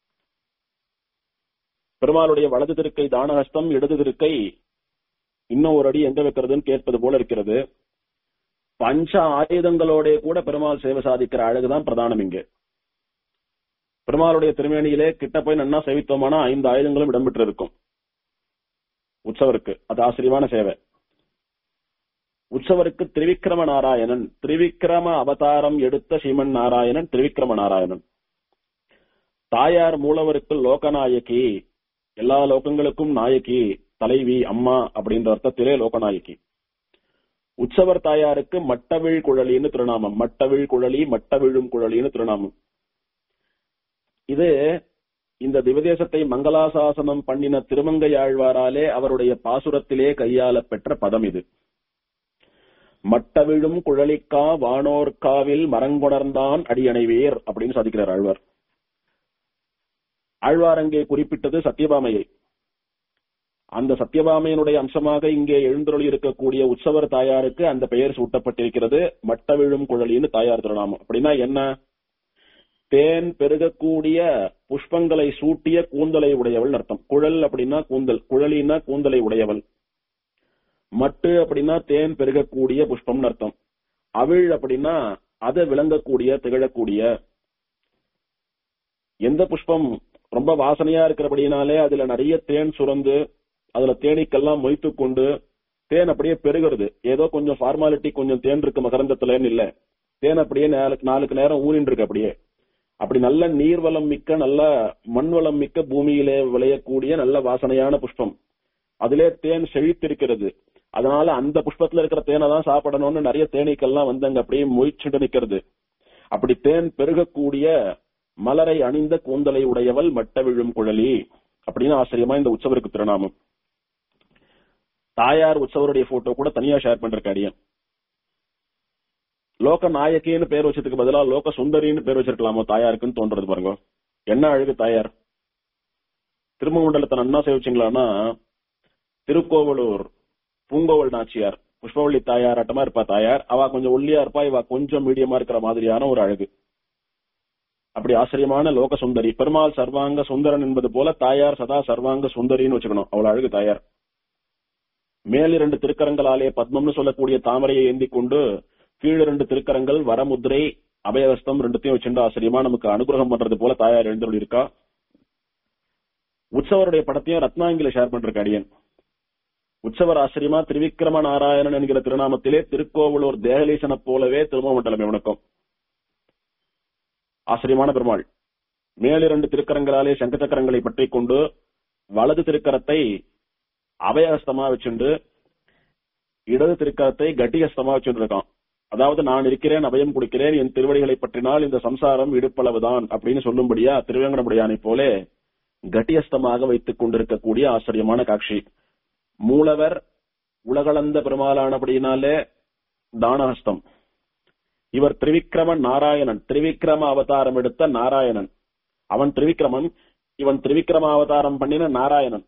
பெருமாளுடைய வலது திருக்கை தானஹஸ்தம் இடது திருக்கை இன்னும் ஒரு அடி எங்க வைக்கிறதுன்னு கேட்பது போல இருக்கிறது பஞ்ச ஆயுதங்களோட கூட பெருமாள் சேவை சாதிக்கிற அழகுதான் பிரதானம் இங்கு பெருமாளுடைய திருமேனியிலே கிட்ட போய் நன்னா சேவித்தோமானா ஐந்து ஆயுதங்களும் இடம்பெற்று இருக்கும் உற்சவருக்கு அது ஆச்சரியமான சேவை உற்சவருக்கு திரிவிக்ரம நாராயணன் திரிவிக்ரம அவதாரம் எடுத்த ஸ்ரீமன் நாராயணன் திரிவிக்ரம நாராயணன் தாயார் மூலவருக்கு லோகநாயகி எல்லா லோகங்களுக்கும் நாயகி தலைவி அம்மா அப்படின்ற அர்த்தத்திலே லோகநாயகி உற்சவர் தாயாருக்கு மட்டவிழ் குழலின்னு திருநாமம் மட்டவிழ் குழலி மட்டவிழும் குழலின்னு திருநாமம் இது இந்த திவதேசத்தை மங்களாசாசனம் பண்ணின திருமங்கையாழ்வாராலே அவருடைய பாசுரத்திலே கையாள பெற்ற பதம் இது மட்டவிழும் குழலிக்கா வானோர்காவில் மரங்கொணர்ந்தான் அடியணைவேர் அப்படின்னு சாதிக்கிறார் ஆழ்வார் ஆழ்வார் அங்கே குறிப்பிட்டது சத்யபாமையை அந்த சத்யபாமையினுடைய அம்சமாக இங்கே எழுந்தருளி இருக்கக்கூடிய உற்சவர் தாயாருக்கு அந்த பெயர் சூட்டப்பட்டிருக்கிறது மட்டவிழும் குழலின்னு தாயார் திருநாமம் அப்படின்னா என்ன தேன் பெருகக்கூடிய புஷ்பங்களை சூட்டிய கூந்தலை உடையவள் அர்த்தம் குழல் அப்படின்னா கூந்தல் குழலின்னா கூந்தலை உடையவள் மட்டு அப்படின்னா தேன் பெருகக்கூடிய புஷ்பம்னு அர்த்தம் அவிழ் அப்படின்னா அது விளங்கக்கூடிய திகழக்கூடிய எந்த புஷ்பம் ரொம்ப வாசனையா இருக்கிறபடினாலே அதுல நிறைய தேன் சுரந்து அதுல தேனீக்கெல்லாம் மொய்த்து கொண்டு தேன் அப்படியே பெருகிறது ஏதோ கொஞ்சம் ஃபார்மாலிட்டி கொஞ்சம் தேன் இருக்கு மகரந்தத்துலன்னு இல்ல தேன் அப்படியே நாளுக்கு நாளுக்கு நேரம் ஊறின்னு இருக்கு அப்படியே அப்படி நல்ல நீர்வளம் மிக்க நல்ல மண் வளம் மிக்க பூமியிலே விளையக்கூடிய நல்ல வாசனையான புஷ்பம் அதிலே தேன் செழித்திருக்கிறது அதனால அந்த புஷ்பத்துல இருக்கிற தேனை தான் சாப்பிடணும்னு நிறைய தேனீக்கெல்லாம் வந்து அங்க அப்படியே மொய்ச்சுட்டு நிக்கிறது அப்படி தேன் பெருகக்கூடிய மலரை அணிந்த கூந்தலை உடையவள் மட்ட விழும் குழலி அப்படின்னு ஆச்சரியமா இந்த உற்சவருக்கு திருநாமம் தாயார் உற்சவருடைய போட்டோ கூட தனியா ஷேர் பண்ற அடியன் லோக நாயகின்னு பேர் வச்சதுக்கு பதிலா லோக சுந்தரின்னு பேர் வச்சிருக்கலாமோ தாயாருக்குன்னு தோன்றது பாருங்க என்ன அழகு தாயார் திருமண்டலத்தை நன்னா சேவிச்சிங்களான்னா திருக்கோவலூர் பூங்கோவல் நாச்சியார் புஷ்பவள்ளி தாயார் ஆட்டமா இருப்பா தாயார் அவ கொஞ்சம் ஒல்லியா இருப்பா இவ கொஞ்சம் மீடியமா இருக்கிற மாதிரியான ஒரு அழகு அப்படி ஆச்சரியமான லோக சுந்தரி பெருமாள் சர்வாங்க சுந்தரன் என்பது போல தாயார் சதா சர்வாங்க சுந்தரின்னு வச்சுக்கணும் அவ்வளவு அழகு தாயார் மேல் இரண்டு திருக்கரங்களாலே பத்மம்னு சொல்லக்கூடிய தாமரையை ஏந்தி கொண்டு கீழ் இரண்டு திருக்கரங்கள் வரமுத்திரை அபயவஸ்தம் ரெண்டுத்தையும் வச்சுட்டு ஆச்சரியமா நமக்கு அனுகிரகம் பண்றது போல தாயார் எழுந்தருள் இருக்கா உற்சவருடைய படத்தையும் ரத்னாங்கில ஷேர் பண்ற அடியன் உற்சவர் ஆச்சரியமா திரிவிக்ரம நாராயணன் என்கிற திருநாமத்திலே திருக்கோவலூர் தேகலீசனை போலவே திருமமண்டலம் வணக்கம் ஆச்சரியமான பெருமாள் மேலிரண்டு திருக்கரங்களாலே சங்க சக்கரங்களை பற்றி கொண்டு வலது திருக்கரத்தை அபயஹஸ்தமா வச்சுண்டு இடது திருக்கரத்தை கட்டிஹஸ்தமா வச்சுட்டு இருக்கான் அதாவது நான் இருக்கிறேன் அபயம் கொடுக்கிறேன் என் திருவடிகளை பற்றினால் இந்த சம்சாரம் இடுப்பளவுதான் அப்படின்னு சொல்லும்படியா திருவேங்கடமுடையானை போலே கட்டியஸ்தமாக வைத்துக் கொண்டிருக்கக்கூடிய ஆச்சரியமான காட்சி மூலவர் உலகளந்த பெருமாளானபடியினாலே தானஹஸ்தம் இவர் திரிவிக்ரமன் நாராயணன் திரிவிக்ரம அவதாரம் எடுத்த நாராயணன் அவன் திரிவிக்ரமன் இவன் திரிவிக்ரம அவதாரம் பண்ணின நாராயணன்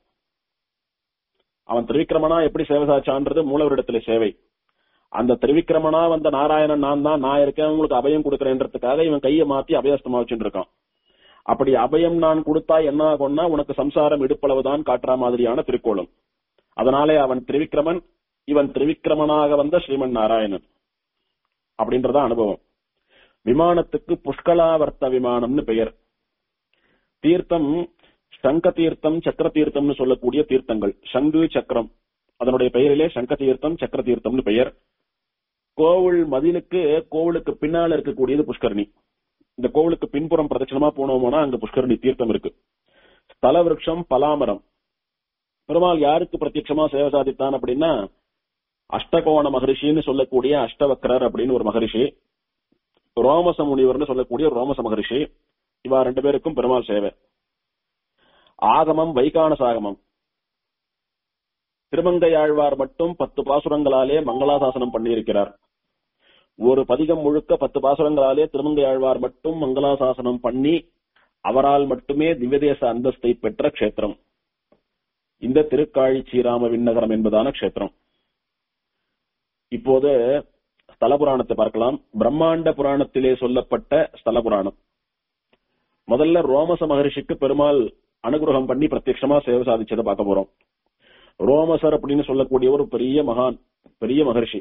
அவன் திரிவிக்ரமனா எப்படி சேவை சாச்சான்றது மூலவரிடத்துல சேவை அந்த திரிவிக்ரமனா வந்த நாராயணன் நான் தான் நான் இருக்கேன் உங்களுக்கு அபயம் கொடுக்கறேன்றதுக்காக இவன் கையை மாத்தி அபயஸ்தமா வச்சுட்டு இருக்கான் அப்படி அபயம் நான் கொடுத்தா என்ன ஆகும்னா உனக்கு சம்சாரம் இடுப்பளவுதான் காட்டுற மாதிரியான திருக்கோளம் அதனாலே அவன் திரிவிக்ரமன் இவன் திரிவிக்ரமனாக வந்த ஸ்ரீமன் நாராயணன் அப்படின்றத அனுபவம் விமானத்துக்கு புஷ்கலாவர்த்த விமானம்னு பெயர் தீர்த்தம் சங்க தீர்த்தம் சக்கர தீர்த்தம்னு சொல்லக்கூடிய தீர்த்தங்கள் சங்கு சக்கரம் அதனுடைய பெயரிலே சங்க தீர்த்தம் சக்கர தீர்த்தம்னு பெயர் கோவில் மதிலுக்கு கோவிலுக்கு பின்னால இருக்கக்கூடியது புஷ்கரணி இந்த கோவிலுக்கு பின்புறம் பிரதட்சணமா போனோம்னா அங்க புஷ்கரணி தீர்த்தம் இருக்கு ஸ்தல விருட்சம் பலாமரம் பெருமாள் யாருக்கு பிரத்யட்சமா சேவை சாதித்தான் அப்படின்னா அஷ்டகோண மகரிஷின்னு சொல்லக்கூடிய அஷ்டவக்கரர் அப்படின்னு ஒரு மகரிஷி ரோமச முனிவர்னு சொல்லக்கூடிய ஒரு ரோமச மகரிஷி இவா ரெண்டு பேருக்கும் பெருமாள் சேவை ஆகமம் வைகான சாகமம் திருமங்கையாழ்வார் மட்டும் பத்து பாசுரங்களாலே மங்களாசாசனம் பண்ணியிருக்கிறார் ஒரு பதிகம் முழுக்க பத்து பாசுரங்களாலே திருமங்கையாழ்வார் மட்டும் மங்களாசாசனம் பண்ணி அவரால் மட்டுமே திவ்யதேச அந்தஸ்தை பெற்ற க்ஷேத்திரம் இந்த திருக்காழி ஸ்ரீராம விண்ணகரம் என்பதான க்ஷேத்திரம் இப்போது ஸ்தல புராணத்தை பார்க்கலாம் பிரம்மாண்ட புராணத்திலே சொல்லப்பட்ட ஸ்தல புராணம் முதல்ல ரோமச மகரிஷிக்கு பெருமாள் அனுகிரகம் பண்ணி பிரத்யட்சமா சேவை சாதிச்சதை பார்க்க போறோம் ரோமசர் அப்படின்னு சொல்லக்கூடிய ஒரு பெரிய மகான் பெரிய மகரிஷி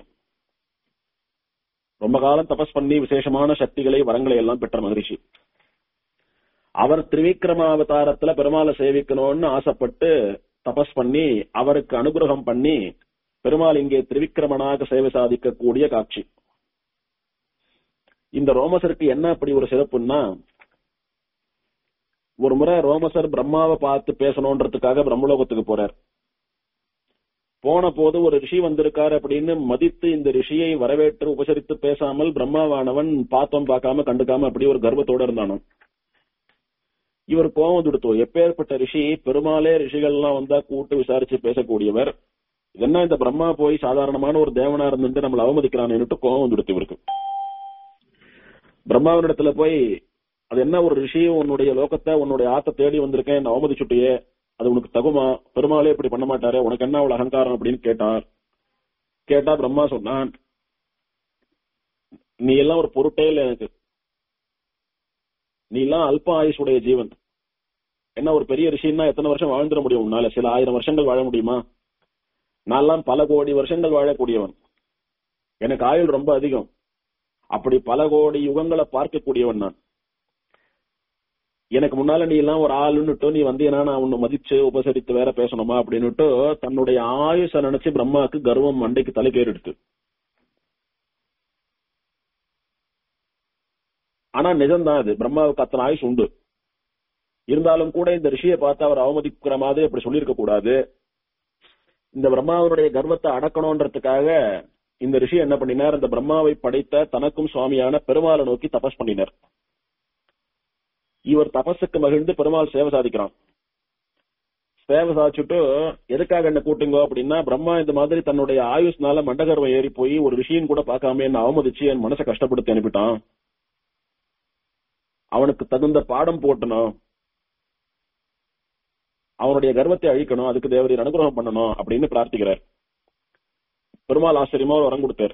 ரொம்ப காலம் தபஸ் பண்ணி விசேஷமான சக்திகளை வரங்களை எல்லாம் பெற்ற மகரிஷி அவர் திரிவிக்ரம அவதாரத்துல பெருமாளை சேவிக்கணும்னு ஆசைப்பட்டு தபஸ் பண்ணி அவருக்கு அனுகிரகம் பண்ணி பெருமாள் இங்கே திரிவிக்ரமனாக சேவை சாதிக்கக்கூடிய காட்சி இந்த ரோமசருக்கு என்ன அப்படி ஒரு சிறப்புன்னா ஒரு முறை ரோமசர் பிரம்மாவை பார்த்து பேசணுன்றதுக்காக பிரம்மலோகத்துக்கு போறார் போன போது ஒரு ரிஷி வந்திருக்காரு அப்படின்னு மதித்து இந்த ரிஷியை வரவேற்று உபசரித்து பேசாமல் பிரம்மாவானவன் பார்த்தோம் பார்க்காம கண்டுக்காம அப்படி ஒரு கர்வத்தோட இருந்தானோ இவர் கோவம் துடுத்தோ எப்பேற்பட்ட ரிஷி பெருமாளே ரிஷிகள்லாம் வந்தா கூட்டு விசாரிச்சு பேசக்கூடியவர் என்ன இந்த பிரம்மா போய் சாதாரணமான ஒரு தேவனா இருந்துட்டு நம்மளை அவமதிக்கிறான்னு கோவம் துடுத்து இவருக்கு பிரம்மாவினிடத்துல போய் அது என்ன ஒரு ரிஷி உன்னுடைய லோகத்தை உன்னுடைய ஆத்த தேடி வந்திருக்கேன் அவமதிச்சுட்டியே அது உனக்கு தகுமா பெருமாளே இப்படி பண்ண மாட்டாரு உனக்கு என்ன அவ்வளவு அகங்காரம் அப்படின்னு கேட்டார் கேட்டா பிரம்மா சொன்னான் நீ எல்லாம் ஒரு பொருட்டே இல்லை எனக்கு நீ எல்லாம் அல்ப ஆயுசுடைய ஜீவன் என்ன ஒரு பெரிய ரிஷின்னா எத்தனை வருஷம் வாழ்ந்துட முடியும் உன்னால சில ஆயிரம் வருஷங்கள் வாழ முடியுமா நான்லாம் பல கோடி வருஷங்கள் வாழக்கூடியவன் எனக்கு ஆயுள் ரொம்ப அதிகம் அப்படி பல கோடி யுகங்களை பார்க்கக்கூடியவன் நான் எனக்கு முன்னால நீ எல்லாம் ஒரு ஆளுன்னுட்டு நீ வந்தீனா நான் உன்னை மதிச்சு உபசரித்து வேற பேசணுமா அப்படின்னுட்டு தன்னுடைய ஆயுச நினைச்சு பிரம்மாவுக்கு கர்வம் மண்டைக்கு தலைக்கேறிடுத்து ஆனா நிஜம்தான் அது பிரம்மாவுக்கு அத்தனை ஆயுஷ் உண்டு இருந்தாலும் கூட இந்த ரிஷியை பார்த்து அவர் அவமதிக்கிற மாதிரி அப்படி சொல்லியிருக்க கூடாது இந்த பிரம்மாவனுடைய கர்வத்தை அடக்கணும்ன்றதுக்காக இந்த ரிஷி என்ன பண்ணினார் இந்த பிரம்மாவை படைத்த தனக்கும் சுவாமியான பெருமாளை நோக்கி தபஸ் பண்ணினார் இவர் தபஸுக்கு மகிழ்ந்து பெருமாள் சேவை சாதிக்கிறான் சேவை சாதிச்சுட்டு எதுக்காக என்ன கூட்டுங்க அப்படின்னா பிரம்மா இந்த மாதிரி தன்னுடைய ஆயுஷ்னால மண்டகர்வம் ஏறி போய் ஒரு விஷயம் கூட பார்க்காம என்ன அவமதிச்சு என் மனசை கஷ்டப்படுத்தி அனுப்பிட்டான் அவனுக்கு தகுந்த பாடம் போட்டணும் அவனுடைய கர்வத்தை அழிக்கணும் அதுக்கு தேவரீர் அனுகிரகம் பண்ணணும் அப்படின்னு பிரார்த்திக்கிறார் பெருமாள் ஆச்சரியமா ஒரு வரம் கொடுத்தார்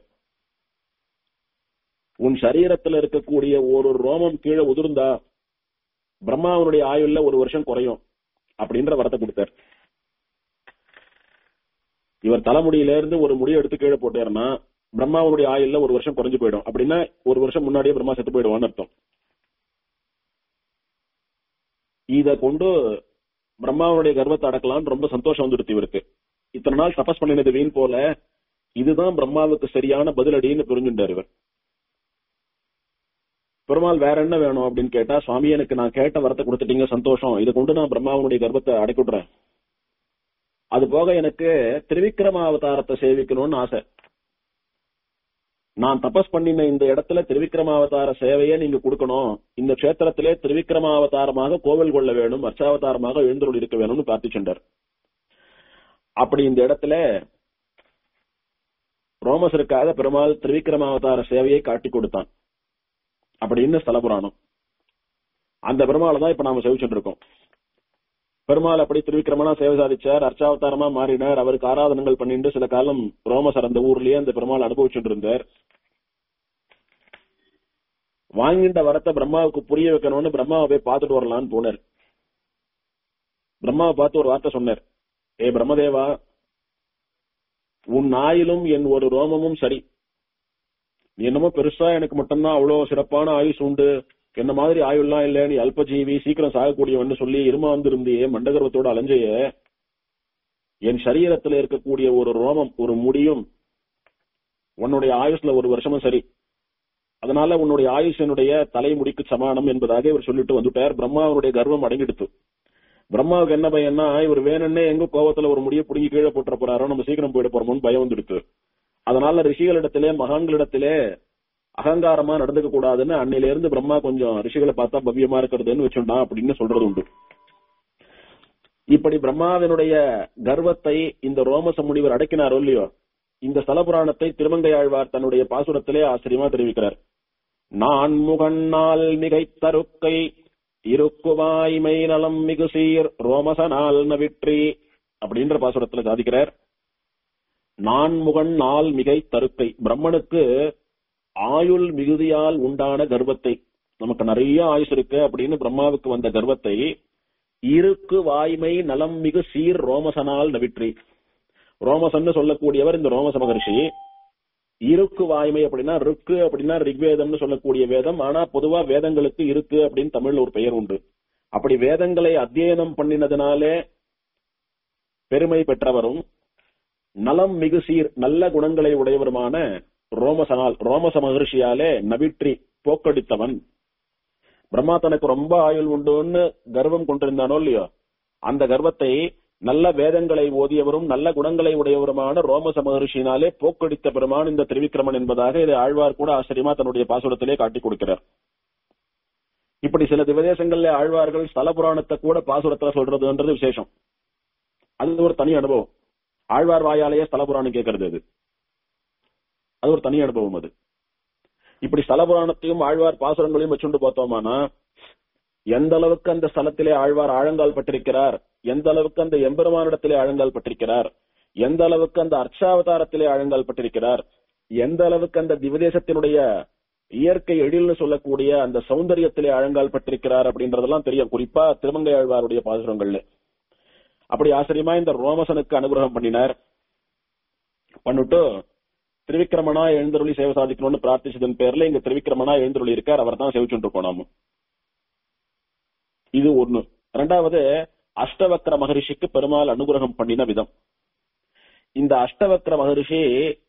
உன் சரீரத்துல இருக்கக்கூடிய ஒரு ரோமம் கீழே உதிர்ந்தா பிரம்மாவனுடைய ஆயுள்ல ஒரு வருஷம் குறையும் அப்படின்ற வரத்தை கொடுத்தார் இவர் தலைமுடியில இருந்து ஒரு முடியை எடுத்து கீழே போட்டாருன்னா பிரம்மாவனுடைய ஆயுள்ல ஒரு வருஷம் குறைஞ்சு போயிடும் அப்படின்னா ஒரு வருஷம் முன்னாடியே பிரம்மா செத்து போயிடுவான்னு அர்த்தம் இத கொண்டு பிரம்மாவுடைய கர்வத்தை அடக்கலாம்னு ரொம்ப சந்தோஷம் வந்துடுத்து இவருக்கு இத்தனை நாள் தபஸ் பண்ணினது வீண் போல இதுதான் பிரம்மாவுக்கு சரியான பதிலடின்னு புரிஞ்சுட்டார் இவர் பெருமாள் வேற என்ன வேணும் அப்படின்னு கேட்டா சுவாமி எனக்கு நான் கேட்ட வரத்தை கொடுத்துட்டீங்க சந்தோஷம் இதை கொண்டு நான் பிரம்மாவனுடைய கர்ப்பத்தை அடக்கி விடுறேன் அது போக எனக்கு திருவிக்ரம அவதாரத்தை சேவிக்கணும்னு ஆசை நான் தபஸ் பண்ணின இந்த இடத்துல திருவிக்ரமாவதார சேவையை நீங்க கொடுக்கணும் இந்த கஷேத்திரத்திலே திருவிக்ரமாவதாரமாக கோவில் கொள்ள வேணும் அர்ச்சாவதாரமாக எழுந்தருள் இருக்க வேணும்னு பிரார்த்திச்சென்றார் அப்படி இந்த இடத்துல ரோமசருக்காக பெருமாள் திருவிக்ரமாவதார சேவையை காட்டி கொடுத்தான் அப்படின்னு ஸ்தல புராணம் அந்த பெருமாளை தான் இப்ப நாம சேவிச்சுட்டு இருக்கோம் பெருமாள் அப்படி திருவிக்கிரமனா சேவை சாதிச்சார் அர்ச்சாவதாரமா மாறினார் அவருக்கு ஆராதனங்கள் பண்ணிட்டு சில காலம் ரோமசர் அந்த ஊர்லயே அந்த பெருமாள் அனுபவிச்சுட்டு இருந்தார் வாங்கிட்ட வரத்தை பிரம்மாவுக்கு புரிய வைக்கணும்னு பிரம்மாவை போய் பார்த்துட்டு வரலான்னு போனார் பிரம்மாவை பார்த்து ஒரு வார்த்தை சொன்னார் ஏ பிரம்மதேவா உன் ஆயிலும் என் ஒரு ரோமமும் சரி நீ என்னமோ பெருசா எனக்கு மட்டும்தான் அவ்வளவு சிறப்பான ஆயுஷ் உண்டு என்ன மாதிரி ஆயுள்லாம் இல்ல நீ அல்பஜீவி சீக்கிரம் சாகக்கூடியவன்னு சொல்லி இருமா வந்திருந்தியே மண்டகர்வத்தோட அலைஞ்சைய என் சரீரத்துல இருக்கக்கூடிய ஒரு ரோமம் ஒரு முடியும் உன்னுடைய ஆயுஷ்ல ஒரு வருஷமும் சரி அதனால உன்னுடைய ஆயுஷ் என்னுடைய தலைமுடிக்கு சமானம் என்பதாக இவர் சொல்லிட்டு வந்துட்டார் பிரம்மாவனுடைய கர்வம் அடங்கிடுத்து பிரம்மாவுக்கு என்ன பயம்னா இவர் வேணும்னே எங்க கோவத்துல ஒரு முடிய புடுங்கி கீழே போட்டுற போறாரோ நம்ம சீக்கிரம் போயிட போறோம்னு பயம் வந்துடுத்து அதனால ரிஷிகளிடத்திலே மகான்களிடத்திலே அகங்காரமா நடந்துக்க கூடாதுன்னு அன்னையில இருந்து பிரம்மா கொஞ்சம் ரிஷிகளை பார்த்தா பவ்யமா இருக்கிறதுன்னு வச்சுட்டான் அப்படின்னு சொல்றது உண்டு இப்படி பிரம்மாவினுடைய கர்வத்தை இந்த ரோமச முனிவர் அடக்கினாரோ இல்லையோ இந்த ஸ்தல புராணத்தை திருமங்கையாழ்வார் தன்னுடைய பாசுரத்திலே ஆச்சரியமா தெரிவிக்கிறார் நான் முகண்ணால் மிகை தருக்கை இருக்குவாய்மை நலம் மிகு சீர் ரோமசனால் நவிற்றி அப்படின்ற பாசுரத்துல சாதிக்கிறார் நான் முகன் நாள் மிகை தருக்கை பிரம்மனுக்கு ஆயுள் மிகுதியால் உண்டான கர்வத்தை நமக்கு நிறைய ஆயுஷ் இருக்கு அப்படின்னு பிரம்மாவுக்கு வந்த கர்வத்தை இருக்கு வாய்மை நலம் மிகு சீர் ரோமசனால் நவிற்றி ரோமசன்னு சொல்லக்கூடியவர் இந்த ரோமச மகர்ஷி இருக்கு வாய்மை அப்படின்னா ருக்கு அப்படின்னா ரிக்வேதம்னு சொல்லக்கூடிய வேதம் ஆனா பொதுவா வேதங்களுக்கு இருக்கு அப்படின்னு தமிழ்ல ஒரு பெயர் உண்டு அப்படி வேதங்களை அத்தியனம் பண்ணினதுனாலே பெருமை பெற்றவரும் நலம் மிகு சீர் நல்ல குணங்களை உடையவருமான ரோமசனால் ரோமச மகர்ஷியாலே நவிற்றி போக்கடித்தவன் பிரம்மா தனக்கு ரொம்ப ஆயுள் உண்டுன்னு கர்வம் கொண்டிருந்தானோ இல்லையோ அந்த கர்வத்தை நல்ல வேதங்களை ஓதியவரும் நல்ல குணங்களை உடையவருமான ரோமச மகர்ஷியினாலே போக்கடித்த பெருமான் இந்த திருவிக்கிரமன் என்பதாக இதை ஆழ்வார் கூட ஆச்சரியமா தன்னுடைய பாசுரத்திலே காட்டிக் கொடுக்கிறார் இப்படி சில திவதேசங்கள்ல ஆழ்வார்கள் ஸ்தல புராணத்தை கூட பாசுரத்துல சொல்றதுன்றது விசேஷம் அது ஒரு தனி அனுபவம் ஆழ்வார் வாயாலேயே ஸ்தல புராணம் கேட்கறது அது அது ஒரு தனி அனுபவம் அது இப்படி ஸ்தல புராணத்தையும் ஆழ்வார் பாசுரங்களையும் வச்சுண்டு பார்த்தோமானா எந்த அளவுக்கு அந்த ஸ்தலத்திலே ஆழ்வார் ஆழங்கால் பட்டிருக்கிறார் எந்த அளவுக்கு அந்த எம்பெருமானிடத்திலே ஆழங்கால் பட்டிருக்கிறார் எந்த அளவுக்கு அந்த அர்ச்சாவதாரத்திலே ஆழங்கால் பட்டிருக்கிறார் எந்த அளவுக்கு அந்த திவதேசத்தினுடைய இயற்கை எழில்னு சொல்லக்கூடிய அந்த சௌந்தரியத்திலே ஆழங்கால் பட்டிருக்கிறார் அப்படின்றதெல்லாம் தெரியும் குறிப்பா திருமங்கை ஆழ்வாருடைய பாசுரங்கள்ல அப்படி ஆச்சரியமா இந்த ரோமசனுக்கு அனுகிரகம் பண்ணினார் பண்ணிட்டு திருவிக்கிரமனா எழுந்தருளி சேவை சாதிக்கணும்னு பிரார்த்திச்சதன் பேர்ல இங்க திருவிக்கிரமனா எழுந்தருளி இருக்கார் அவர் தான் சேவிச்சுட்டு இருக்கோம் நாம இது ஒண்ணு ரெண்டாவது அஷ்டவக்ர மகரிஷிக்கு பெருமாள் அனுகிரகம் பண்ணின விதம் இந்த அஷ்டவக்ர மகரிஷி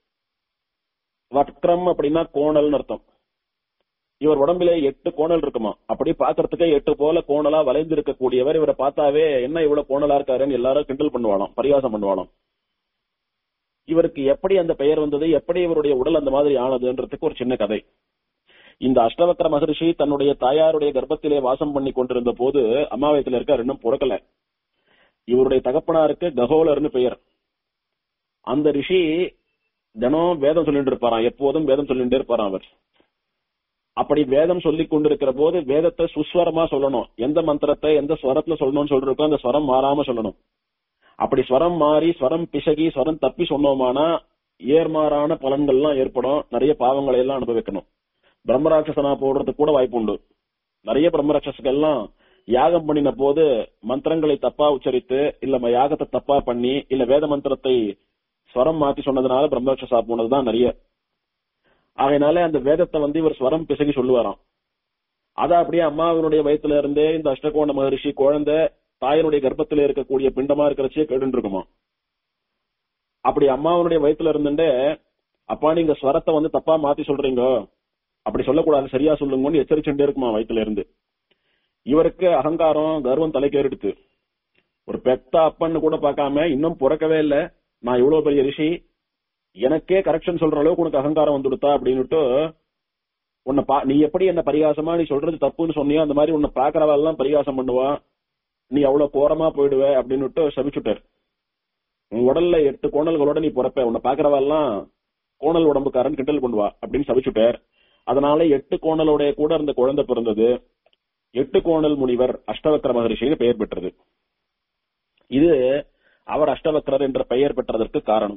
வக்ரம் அப்படின்னா கோணல்னு அர்த்தம் இவர் உடம்பிலே எட்டு கோணல் இருக்குமா அப்படி பாக்குறதுக்கே எட்டு போல கோணலா வளைந்து இருக்கக்கூடியவர் இவரை பார்த்தாவே என்ன இவ்வளவு கோணலா இருக்காருன்னு எல்லாரும் கிண்டல் பண்ணுவானாம் பரிகாசம் பண்ணுவானாம் இவருக்கு எப்படி அந்த பெயர் வந்தது எப்படி இவருடைய உடல் அந்த மாதிரி ஆனதுன்றதுக்கு ஒரு சின்ன கதை இந்த அஷ்டவக்கர மகரிஷி தன்னுடைய தாயாருடைய கர்ப்பத்திலே வாசம் பண்ணி கொண்டிருந்த போது அம்மாவயத்துல இருக்கார் இன்னும் பிறக்கல இவருடைய தகப்பனாருக்கு ககோலர்னு பெயர் அந்த ரிஷி தினம் வேதம் சொல்லிட்டு இருப்பாராம் எப்போதும் வேதம் சொல்லிட்டே இருப்பாராம் அவர் அப்படி வேதம் சொல்லி கொண்டிருக்கிற போது வேதத்தை சுஸ்வரமா சொல்லணும் எந்த மந்திரத்தை எந்த ஸ்வரத்துல சொல்லணும்னு சொல்றோம் அந்த ஸ்வரம் மாறாம சொல்லணும் அப்படி ஸ்வரம் மாறி ஸ்வரம் பிசகி ஸ்வரம் தப்பி சொன்னோமானா ஏர்மாறான பலன்கள்லாம் ஏற்படும் நிறைய பாவங்களை எல்லாம் அனுபவிக்கணும் பிரம்மராட்சசனா போடுறதுக்கு கூட வாய்ப்பு உண்டு நிறைய பிரம்மராட்சசுகள்லாம் யாகம் பண்ணின போது மந்திரங்களை தப்பா உச்சரித்து இல்ல யாகத்தை தப்பா பண்ணி இல்ல வேத மந்திரத்தை ஸ்வரம் மாத்தி சொன்னதுனால பிரம்மராட்சசா போனதுதான் நிறைய ஆகையினால அந்த வேதத்தை வந்து இவர் ஸ்வரம் பிசகி சொல்லுவாராம் அத அப்படியே அம்மாவினுடைய வயத்துல இருந்தே இந்த அஷ்டகோண மகரிஷி குழந்தை தாயினுடைய கர்ப்பத்துல இருக்கக்கூடிய பிண்டமா இருக்கிறச்சே கேட்டு இருக்குமா அப்படி அம்மாவனுடைய வயத்துல இருந்துட்டே அப்பா நீங்க ஸ்வரத்தை வந்து தப்பா மாத்தி சொல்றீங்க அப்படி சொல்லக்கூடாது சரியா சொல்லுங்கன்னு எச்சரிச்சுட்டே இருக்குமா வயித்துல இருந்து இவருக்கு அகங்காரம் கர்வம் தலைக்கேறிடுத்து ஒரு பெத்த அப்பன்னு கூட பார்க்காம இன்னும் பிறக்கவே இல்ல நான் இவ்வளவு பெரிய ரிஷி எனக்கே கரெக்ஷன் சொல்ற அளவுக்கு உனக்கு அகங்காரம் வந்துடுத்தா அப்படின்னுட்டு உன்னை பா நீ எப்படி என்ன பரிகாசமா நீ சொல்றது தப்புன்னு சொன்னியோ அந்த மாதிரி உன்னை பாக்குறவெல்லாம் பரிகாசம் பண்ணுவா நீ அவ்வளவு கோரமா போயிடுவ அப்படின்னுட்டு சபிச்சுட்டார் உன் உடல்ல எட்டு கோணல்களோட நீ பிறப்ப உன்னை பாக்குறவெல்லாம் கோணல் உடம்புக்காரன் கிண்டல் பண்ணுவா அப்படின்னு சபிச்சுட்டார் அதனால எட்டு கோணலோட கூட இருந்த குழந்தை பிறந்தது எட்டு கோணல் முனிவர் அஷ்டவக்கர மகரிஷின்னு பெயர் பெற்றது இது அவர் அஷ்டவக்கரர் என்ற பெயர் பெற்றதற்கு காரணம்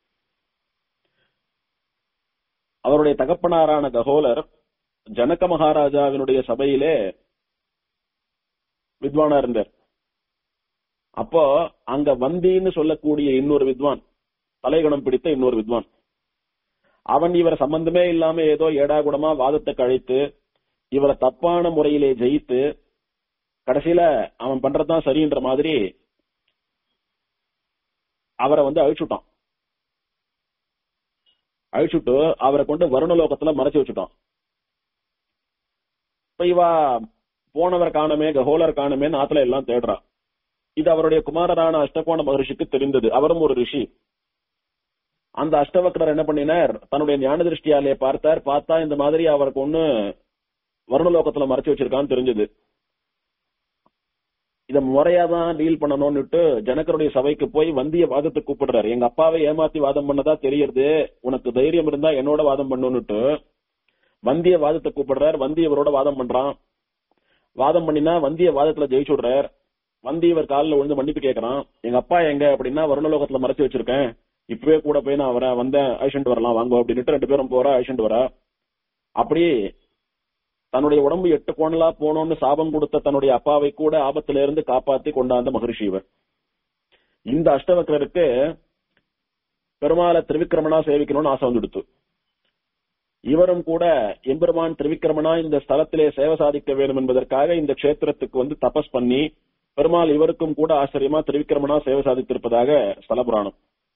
அவருடைய தகப்பனாரான ககோலர் ஜனக மகாராஜாவினுடைய சபையிலே வித்வானா இருந்தார் அப்போ அங்க வந்தின்னு சொல்லக்கூடிய இன்னொரு வித்வான் தலைகணம் பிடித்த இன்னொரு வித்வான் அவன் இவரை சம்பந்தமே இல்லாம ஏதோ ஏடாகுடமா வாதத்தை கழித்து இவரை தப்பான முறையிலே ஜெயித்து கடைசியில அவன் பண்றதுதான் சரின்ற மாதிரி அவரை வந்து அழிச்சுட்டான் அழிச்சுட்டு அவரை கொண்டு வருணலோகத்துல மறைச்சு வச்சுட்டான் இப்ப இவா போனவர் காணமே கஹோலர் காணமே ஆத்துல எல்லாம் தேடுறா இது அவருடைய குமாரரான அஷ்டகோண மகரிஷிக்கு தெரிந்தது அவரும் ஒரு ரிஷி அந்த அஷ்டவக்ரர் என்ன பண்ணினார் தன்னுடைய ஞான திருஷ்டியாலே பார்த்தார் பார்த்தா இந்த மாதிரி அவருக்கு ஒண்ணு வருணலோகத்துல மறைச்சு வச்சிருக்கான்னு தெரிஞ்சது இத முறையா தான் டீல் பண்ணணும்னுட்டு ஜனகருடைய சபைக்கு போய் வந்திய வாதத்துக்கு கூப்பிடுறாரு எங்க அப்பாவை ஏமாத்தி வாதம் பண்ணதா தெரியறது உனக்கு தைரியம் இருந்தா என்னோட வாதம் பண்ணுன்னுட்டு வந்திய வாதத்தை கூப்பிடுறார் வந்திய இவரோட வாதம் பண்றான் வாதம் பண்ணினா வந்திய வாதத்துல ஜெயிச்சு விடுறார் வந்தி இவர் காலில் விழுந்து மன்னிப்பு கேட்கறான் எங்க அப்பா எங்க அப்படின்னா வருணலோகத்துல மறைச்சு வச்சிருக்கேன் இப்பவே கூட போய் நான் வரேன் வந்தேன் அழிச்சுட்டு வரலாம் வாங்க அப்படின்னுட்டு ரெண்டு பேரும் போறா அழிச்சுட்டு வரா அப்படி தன்னுடைய உடம்பு எட்டு கோணலா போனோம்னு சாபம் கொடுத்த தன்னுடைய அப்பாவை கூட ஆபத்துல இருந்து காப்பாத்தி கொண்டாந்த மகரிஷி இவர் இந்த அஷ்டவக்கரருக்கு பெருமாளை திருவிக்கிரமனா சேவிக்கணும்னு ஆசை வந்துடுத்து இவரும் கூட எம்பெருமான் திருவிக்கிரமனா இந்த ஸ்தலத்திலே சேவை சாதிக்க வேண்டும் என்பதற்காக இந்த க்ஷேத்திரத்துக்கு வந்து தபஸ் பண்ணி பெருமாள் இவருக்கும் கூட ஆச்சரியமா திருவிக்கிரமனா சேவை சாதித்திருப்பதாக ஸ்தல புராணம்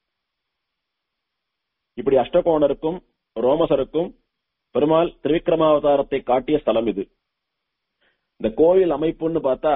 இப்படி அஷ்டகோணருக்கும் ரோமசருக்கும் பெருமாள் திருவிக்கிரமாவதாரத்தை காட்டிய ஸ்தலம் இது இந்த கோயில் அமைப்புன்னு பார்த்தா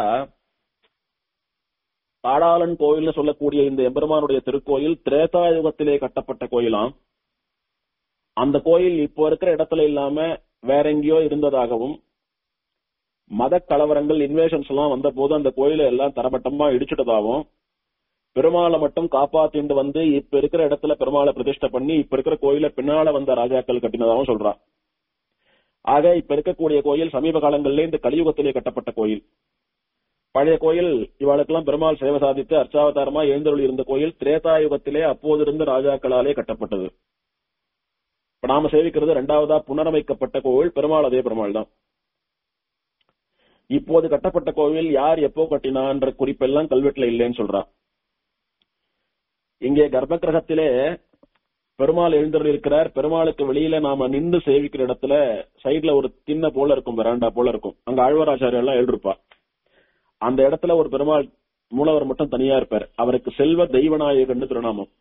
தாடாளன் கோயில்னு சொல்லக்கூடிய இந்த எம்பெருமானுடைய திருக்கோயில் திரேதா யுகத்திலே கட்டப்பட்ட கோயிலாம் அந்த கோயில் இப்போ இருக்கிற இடத்துல இல்லாம வேற எங்கேயோ இருந்ததாகவும் மத கலவரங்கள் இன்வேஷன்ஸ் எல்லாம் வந்த போது அந்த கோயிலை எல்லாம் தரமட்டமா இடிச்சுட்டதாகவும் பெருமாளை மட்டும் காப்பாத்திண்டு வந்து இப்ப இருக்கிற இடத்துல பெருமாளை பிரதிஷ்டை பண்ணி இப்ப இருக்கிற கோயில பின்னால வந்த ராஜாக்கள் கட்டினதாகவும் சொல்றான் ஆக இப்ப இருக்கக்கூடிய கோயில் சமீப காலங்களிலே இந்த கலியுகத்திலே கட்டப்பட்ட கோயில் பழைய கோயில் இவாளுக்கெல்லாம் பெருமாள் சேவை சாதித்து அர்ச்சாவதாரமா எழுந்தருள் இருந்த கோயில் திரேதாயுகத்திலே அப்போது இருந்த ராஜாக்களாலே கட்டப்பட்டது இப்ப நாம சேவிக்கிறது இரண்டாவதா புனரமைக்கப்பட்ட கோவில் பெருமாள் அதே பெருமாள் தான் இப்போது கட்டப்பட்ட கோவில் யார் எப்போ கட்டினான்ற குறிப்பெல்லாம் கல்வெட்டுல இல்லைன்னு சொல்றா இங்கே கர்ப்ப கிரகத்திலே பெருமாள் எழுந்தருள் இருக்கிறார் பெருமாளுக்கு வெளியில நாம நின்று சேவிக்கிற இடத்துல சைட்ல ஒரு திண்ண போல இருக்கும் வெராண்டா போல இருக்கும் அங்க ஆழ்வாராச்சாரியர் எல்லாம் எழுதிருப்பா அந்த இடத்துல ஒரு பெருமாள் மூலவர் மட்டும் தனியா இருப்பார் அவருக்கு செல்வ தெய்வநாயகன்னு திருநாமம்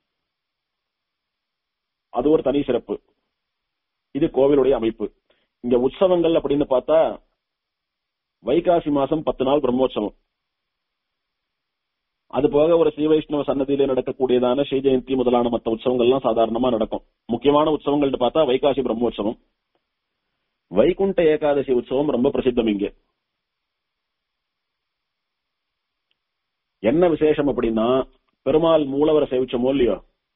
அது ஒரு தனி சிறப்பு இது கோவிலுடைய அமைப்பு இங்க உற்சவங்கள் அப்படின்னு பார்த்தா வைகாசி மாசம் பத்து நாள் பிரம்மோற்சவம் அது போக ஒரு ஸ்ரீ வைஷ்ணவ சன்னதியிலே நடக்கக்கூடியதான ஸ்ரீ ஜெயந்தி முதலான மற்ற உற்சவங்கள்லாம் சாதாரணமா நடக்கும் முக்கியமான உற்சவங்கள்னு பார்த்தா வைகாசி பிரம்மோற்சவம் வைகுண்ட ஏகாதசி உற்சவம் ரொம்ப பிரசித்தம் இங்கே என்ன விசேஷம் அப்படின்னா பெருமாள் மூலவரை சேவிச்சோமோ இல்லையோ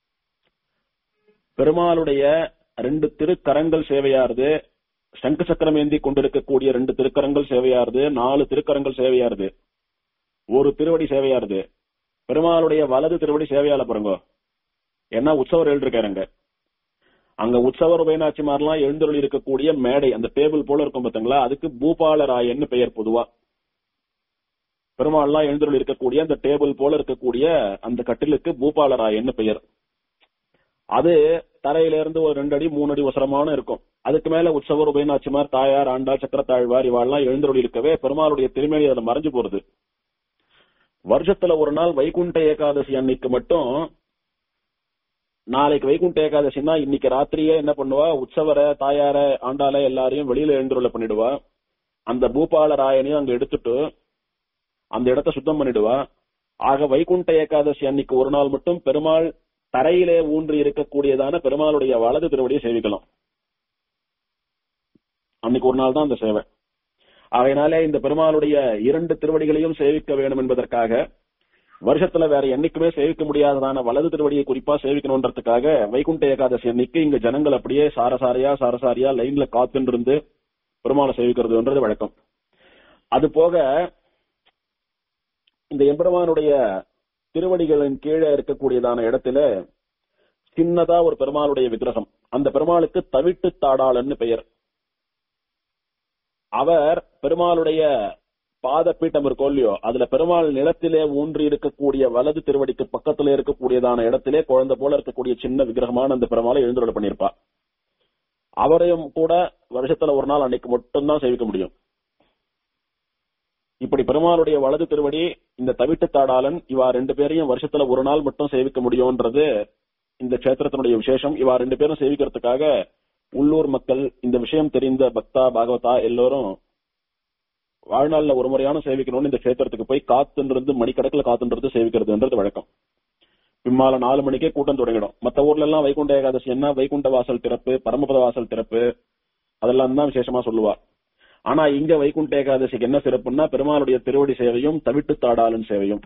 பெருமாளுடைய ரெண்டு திருக்கரங்கள் சேவையாருது சங்கு சக்கரம் ஏந்தி கொண்டிருக்கக்கூடிய ரெண்டு திருக்கரங்கள் சேவையாருது நாலு திருக்கரங்கள் சேவையாருது ஒரு திருவடி சேவையாருது பெருமாளுடைய வலது திருவடி சேவையால பாருங்க ஏன்னா உற்சவர் எழுதிருக்காருங்க அங்க உற்சவர் உபயநாச்சிமாரெல்லாம் எழுந்தருள் இருக்கக்கூடிய மேடை அந்த டேபிள் போல இருக்கும் பாத்தீங்களா அதுக்கு பூபாலராயன்னு பெயர் பொதுவா பெருமாள்லாம் எழுந்தருள் இருக்கக்கூடிய அந்த டேபிள் போல இருக்கக்கூடிய அந்த கட்டிலுக்கு பூபாலராயன்னு பெயர் அது தரையில இருந்து ஒரு ரெண்டு அடி மூணு அடி உசரமான இருக்கும் அதுக்கு மேல உற்சவர் உபயநாச்சிமார் தாயார் ஆண்டாள் சக்கரத்தாழ்வார் இவாள்லாம் எழுந்தருள் இருக்கவே பெருமாளுடைய திருமேனி அதுல மறைஞ்சு போறது வருஷத்துல ஒரு நாள் வைகுண்ட ஏகாதசி அன்னைக்கு மட்டும் நாளைக்கு வைகுண்ட ஏகாதசின்னா இன்னைக்கு ராத்திரியே என்ன பண்ணுவா உற்சவரை தாயார ஆண்டாள எல்லாரையும் வெளியில எழுந்துருள பண்ணிடுவா அந்த பூபால ராயனையும் அங்க எடுத்துட்டு அந்த இடத்த சுத்தம் பண்ணிடுவா ஆக வைகுண்ட ஏகாதசி அன்னைக்கு ஒரு நாள் மட்டும் பெருமாள் தரையிலே ஊன்றி இருக்கக்கூடியதான பெருமாளுடைய வலது திருவடியை சேவிக்கலாம் அன்னைக்கு ஒரு நாள் தான் அந்த சேவை அதனாலே இந்த பெருமாளுடைய இரண்டு திருவடிகளையும் சேவிக்க வேண்டும் என்பதற்காக வருஷத்துல வேற என்னைக்குமே சேவிக்க முடியாததான வலது திருவடியை குறிப்பா சேவிக்கணும்ன்றதுக்காக வைகுண்ட ஏகாதசி அன்னைக்கு இங்க ஜனங்கள் அப்படியே சாரசாரியா சாரசாரியா லைன்ல காத்துன்னு இருந்து பெருமாளை சேவிக்கிறதுன்றது வழக்கம் அது போக இந்த எம்பெருமானுடைய திருவடிகளின் கீழே இருக்கக்கூடியதான இடத்துல சின்னதா ஒரு பெருமாளுடைய விக்கிரகம் அந்த பெருமாளுக்கு தவிட்டு தாடாளன்னு பெயர் அவர் பெருமாளுடைய பாதப்பீட்டம் இருக்கோ இல்லையோ அதுல பெருமாள் நிலத்திலே ஊன்றி இருக்கக்கூடிய வலது திருவடிக்கு பக்கத்துல இருக்கக்கூடியதான இடத்திலே குழந்தை போல இருக்கக்கூடிய சின்ன விக்கிரகமான அந்த பெருமாளை எழுந்துள்ள பண்ணியிருப்பா அவரையும் கூட வருஷத்துல ஒரு நாள் அன்னைக்கு மட்டும்தான் சேவிக்க முடியும் இப்படி பெருமாளுடைய வலது திருவடி இந்த தவிட்டு தாடாளன் இவா ரெண்டு பேரையும் வருஷத்துல ஒரு நாள் மட்டும் சேவிக்க முடியும்ன்றது இந்த கஷேத்திரத்தினுடைய விசேஷம் இவா ரெண்டு பேரும் சேவிக்கிறதுக்காக உள்ளூர் மக்கள் இந்த விஷயம் தெரிந்த பக்தா பாகவதா எல்லோரும் வாழ்நாள்ல ஒரு முறையான சேவிக்கணும்னு இந்த கஷேத்திரத்துக்கு போய் காத்துன்றது மணிக்கணக்கில் காத்துன்றது சேவிக்கிறதுன்றது வழக்கம் பிம்மால நாலு மணிக்கே கூட்டம் தொடங்கிடும் மத்த ஊர்ல எல்லாம் வைகுண்ட ஏகாதசி என்ன வைகுண்ட வாசல் திறப்பு பரமபத வாசல் திறப்பு அதெல்லாம் தான் விசேஷமா சொல்லுவா ஆனா இங்க வைகுண்ட ஏகாதசிக்கு என்ன சிறப்புன்னா பெருமாளுடைய திருவடி சேவையும் தவிட்டு தாடாளன் சேவையும்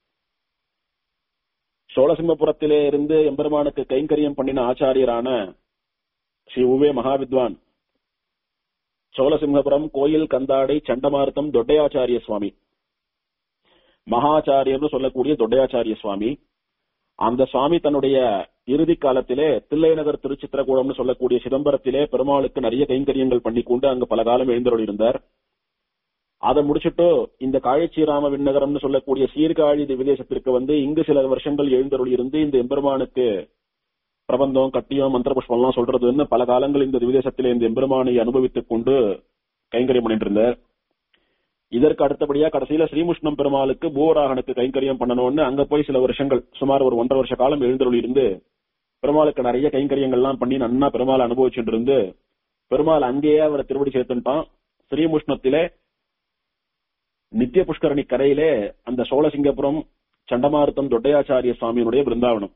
சோழசிம்மபுரத்திலே இருந்து எம்பெருமானுக்கு கைங்கரியம் பண்ணின ஆச்சாரியரான ஸ்ரீ உவே மகாவித்வான் சோழசிம்மபுரம் கோயில் கந்தாடை சண்டமார்த்தம் தொட்டையாச்சாரிய சுவாமி மகாச்சாரியர்னு சொல்லக்கூடிய தொட்டையாச்சாரிய சுவாமி அந்த சுவாமி தன்னுடைய இறுதி காலத்திலே தில்லைநகர் திருச்சித்திரகூடம்னு சொல்லக்கூடிய சிதம்பரத்திலே பெருமாளுக்கு நிறைய கைங்கரியங்கள் பண்ணி கொண்டு அங்கு பல காலம் எழுந்தருள் இருந்தார் அதை முடிச்சுட்டு இந்த காழிச்சீராம விண்ணகரம்னு சொல்லக்கூடிய சீர்காழி விதேசத்திற்கு வந்து இங்கு சில வருஷங்கள் எழுந்தருள் இருந்து இந்த எம்பெருமானுக்கு பிரபந்தம் கட்டியம் மந்திர புஷ்பம் எல்லாம் சொல்றதுன்னு பல காலங்கள் இந்த விதேசத்திலே இந்த எம்பெருமானை அனுபவித்துக் கொண்டு கைங்கரியம் பண்ணிட்டு இருந்தார் இதற்கு அடுத்தபடியா கடைசியில ஸ்ரீமுஷ்ணம் பெருமாளுக்கு பூவராகனுக்கு கைங்கரியம் பண்ணணும்னு அங்க போய் சில வருஷங்கள் சுமார் ஒரு ஒன்றரை வருஷ காலம் எழுந்தருள் இருந்து பெருமாளுக்கு நிறைய கைங்கரியங்கள்லாம் பண்ணி நன்னா பெருமாள் அனுபவிச்சுட்டு இருந்து பெருமாள் அங்கேயே அவரை திருவடி சேர்த்துட்டான் ஸ்ரீமுஷ்ணத்திலே நித்திய புஷ்கரணி கரையிலே அந்த சோழசிங்கபுரம் சண்டமாருத்தம் தொட்டையாச்சாரிய சுவாமியினுடைய பிருந்தாவனம்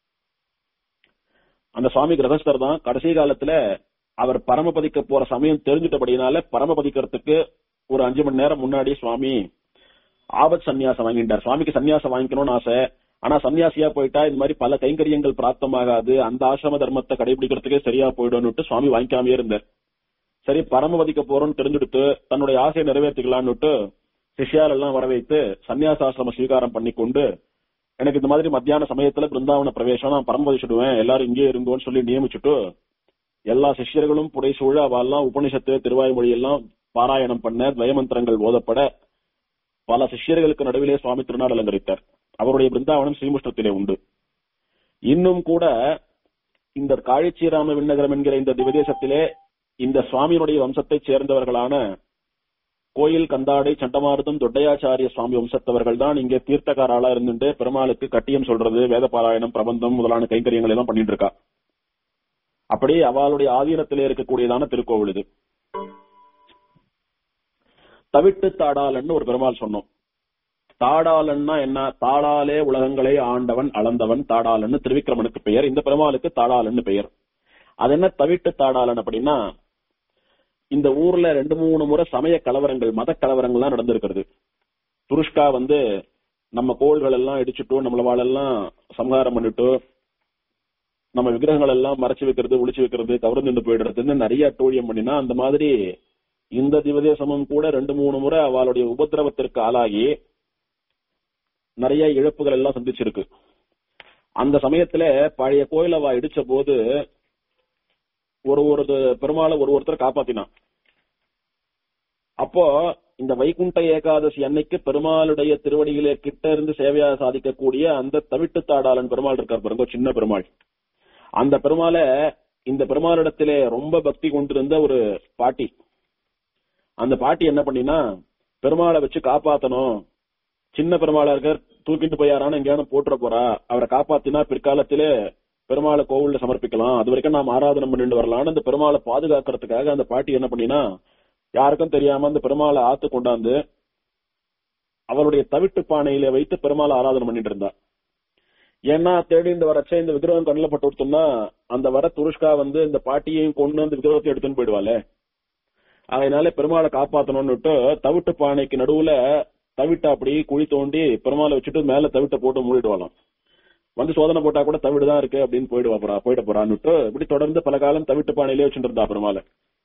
அந்த சுவாமி கிரகஸ்தர் தான் கடைசி காலத்துல அவர் பரமபதிக்க போற சமயம் தெரிஞ்சிட்டபடினால பரமபதிக்கிறதுக்கு ஒரு அஞ்சு மணி நேரம் முன்னாடி சுவாமி ஆபத் சன்னியாசம் வாங்கிட்டார் சுவாமிக்கு சன்னியாசம் வாங்கிக்கணும்னு ஆசை ஆனா சன்னியாசியா போயிட்டா இந்த மாதிரி பல கைங்கரியங்கள் பிராப்தமாகாது அந்த ஆசிரம தர்மத்தை கடைபிடிக்கிறதுக்கே சரியா போயிடும்னுட்டு சுவாமி வாங்கிக்காமே இருந்தார் சரி பரமபதிக்க போறோம்னு தெரிஞ்சுடுத்து தன்னுடைய ஆசையை நிறைவேற்றிக்கலாம்னுட்டு சிஷ்யால் எல்லாம் வர வைத்து சன்னியாசாசிரம ஸ்வீகாரம் பண்ணி கொண்டு எனக்கு இந்த மாதிரி மத்தியான சமயத்துல பிருந்தாவன பிரவேசம் நான் பரமபதிச்சுடுவேன் எல்லாரும் இங்கே இருங்கோன்னு சொல்லி நியமிச்சுட்டு எல்லா சிஷ்யர்களும் புடைசூழ அவெல்லாம் உபனிஷத்து திருவாய்மொழி எல்லாம் பாராயணம் பண்ண துவயமந்திரங்கள் ஓதப்பட பல சிஷ்யர்களுக்கு நடுவிலே சுவாமி திருநாள் அலங்கரித்தார் அவருடைய பிருந்தாவனம் ஸ்ரீமுஷ்ணத்திலே உண்டு இன்னும் கூட இந்த காழிச்சீராம விண்ணகரம் என்கிற இந்த திவதேசத்திலே இந்த சுவாமியினுடைய வம்சத்தைச் சேர்ந்தவர்களான கோயில் கந்தாடை சண்டமாருதம் தொட்டையாச்சாரிய சுவாமி வம்சத்தவர்கள் தான் இங்கே தீர்த்தக்காராளா இருந்துட்டு பெருமாளுக்கு கட்டியம் சொல்றது வேத பாராயணம் பிரபந்தம் முதலான கைங்கரியங்கள் எல்லாம் பண்ணிட்டு இருக்கா அப்படி அவளுடைய ஆதீனத்திலே இருக்கக்கூடியதான திருக்கோவில் இது தவிட்டு தாடாளன்னு ஒரு பெருமாள் சொன்னோம் தாடாளன்னா என்ன தாடாலே உலகங்களை ஆண்டவன் அளந்தவன் தாடாளன்னு திருவிக்கிரமனுக்கு பெயர் இந்த பெருமாளுக்கு தாடாளன்னு பெயர் அது என்ன தவிட்டு தாடாளன் அப்படின்னா இந்த ஊர்ல ரெண்டு மூணு முறை சமய கலவரங்கள் மத கலவரங்கள்லாம் நடந்திருக்கிறது துருஷ்கா வந்து நம்ம கோள்கள் எல்லாம் இடிச்சுட்டு நம்மளவாளெல்லாம் சம்ஹாரம் பண்ணிட்டு நம்ம விக்கிரகங்கள் எல்லாம் மறைச்சு வைக்கிறது ஒளிச்சு வைக்கிறது கவர்ந்துட்டு போயிடுறதுன்னு நிறைய அட்டூழியம் பண்ணினா அந்த மாதிரி இந்த திவதேசமும் கூட ரெண்டு மூணு முறை அவளுடைய உபதிரவத்திற்கு ஆளாகி நிறைய இழப்புகள் எல்லாம் சந்திச்சிருக்கு அந்த சமயத்துல பழைய கோயில அவ இடிச்ச போது ஒரு ஒரு பெருமாளை ஒரு ஒருத்தர் காப்பாத்தினான் அப்போ இந்த வைகுண்ட ஏகாதசி அன்னைக்கு பெருமாளுடைய திருவடியிலே கிட்ட இருந்து சேவையா சாதிக்கக்கூடிய அந்த தவிட்டு தாடாளன் பெருமாள் இருக்கார் பாருங்க சின்ன பெருமாள் அந்த பெருமாளை இந்த பெருமாளிடத்திலே ரொம்ப பக்தி கொண்டிருந்த ஒரு பாட்டி அந்த பாட்டி என்ன பண்ணினா பெருமாளை வச்சு காப்பாத்தணும் சின்ன பெருமாளா இருக்கார் தூக்கிட்டு போயாரான்னு எங்கேயானு போட்டுற போறா அவரை காப்பாத்தினா பிற்காலத்திலே பெருமாளை கோவில்ல சமர்ப்பிக்கலாம் அது வரைக்கும் நாம் ஆராதனை பண்ணிட்டு வரலாம்னு அந்த பெருமாளை பாதுகாக்கிறதுக்காக அந்த பாட்டி என்ன பண்ணினா யாருக்கும் தெரியாம அந்த பெருமாளை ஆத்து கொண்டாந்து அவருடைய தவிட்டு பானையில வைத்து பெருமாளை ஆராதனை பண்ணிட்டு இருந்தா ஏன்னா தேடி இந்த வரச்ச இந்த விக்கிரகம் கண்ணில் பட்டு கொடுத்தோம்னா அந்த வர துருஷ்கா வந்து இந்த பாட்டியையும் கொண்டு அந்த விக்கிரகத்தை எடுத்துன்னு போயிடுவாளே அதனால பெருமாளை காப்பாத்தணும்னுட்டு தவிட்டு பானைக்கு நடுவுல தவிட்ட அப்படி குழி தோண்டி பெருமாளை வச்சுட்டு மேல தவிட்ட போட்டு மூடிடுவாளாம் வந்து சோதனை போட்டா கூட தவிடு தான் இருக்கு அப்படின்னு போயிடுவா போறா போயிட போறான்னுட்டு இப்படி தொடர்ந்து பல காலம் தவிட்டு பானையிலே வச்சுட்டு இருந்தா பெருமாளை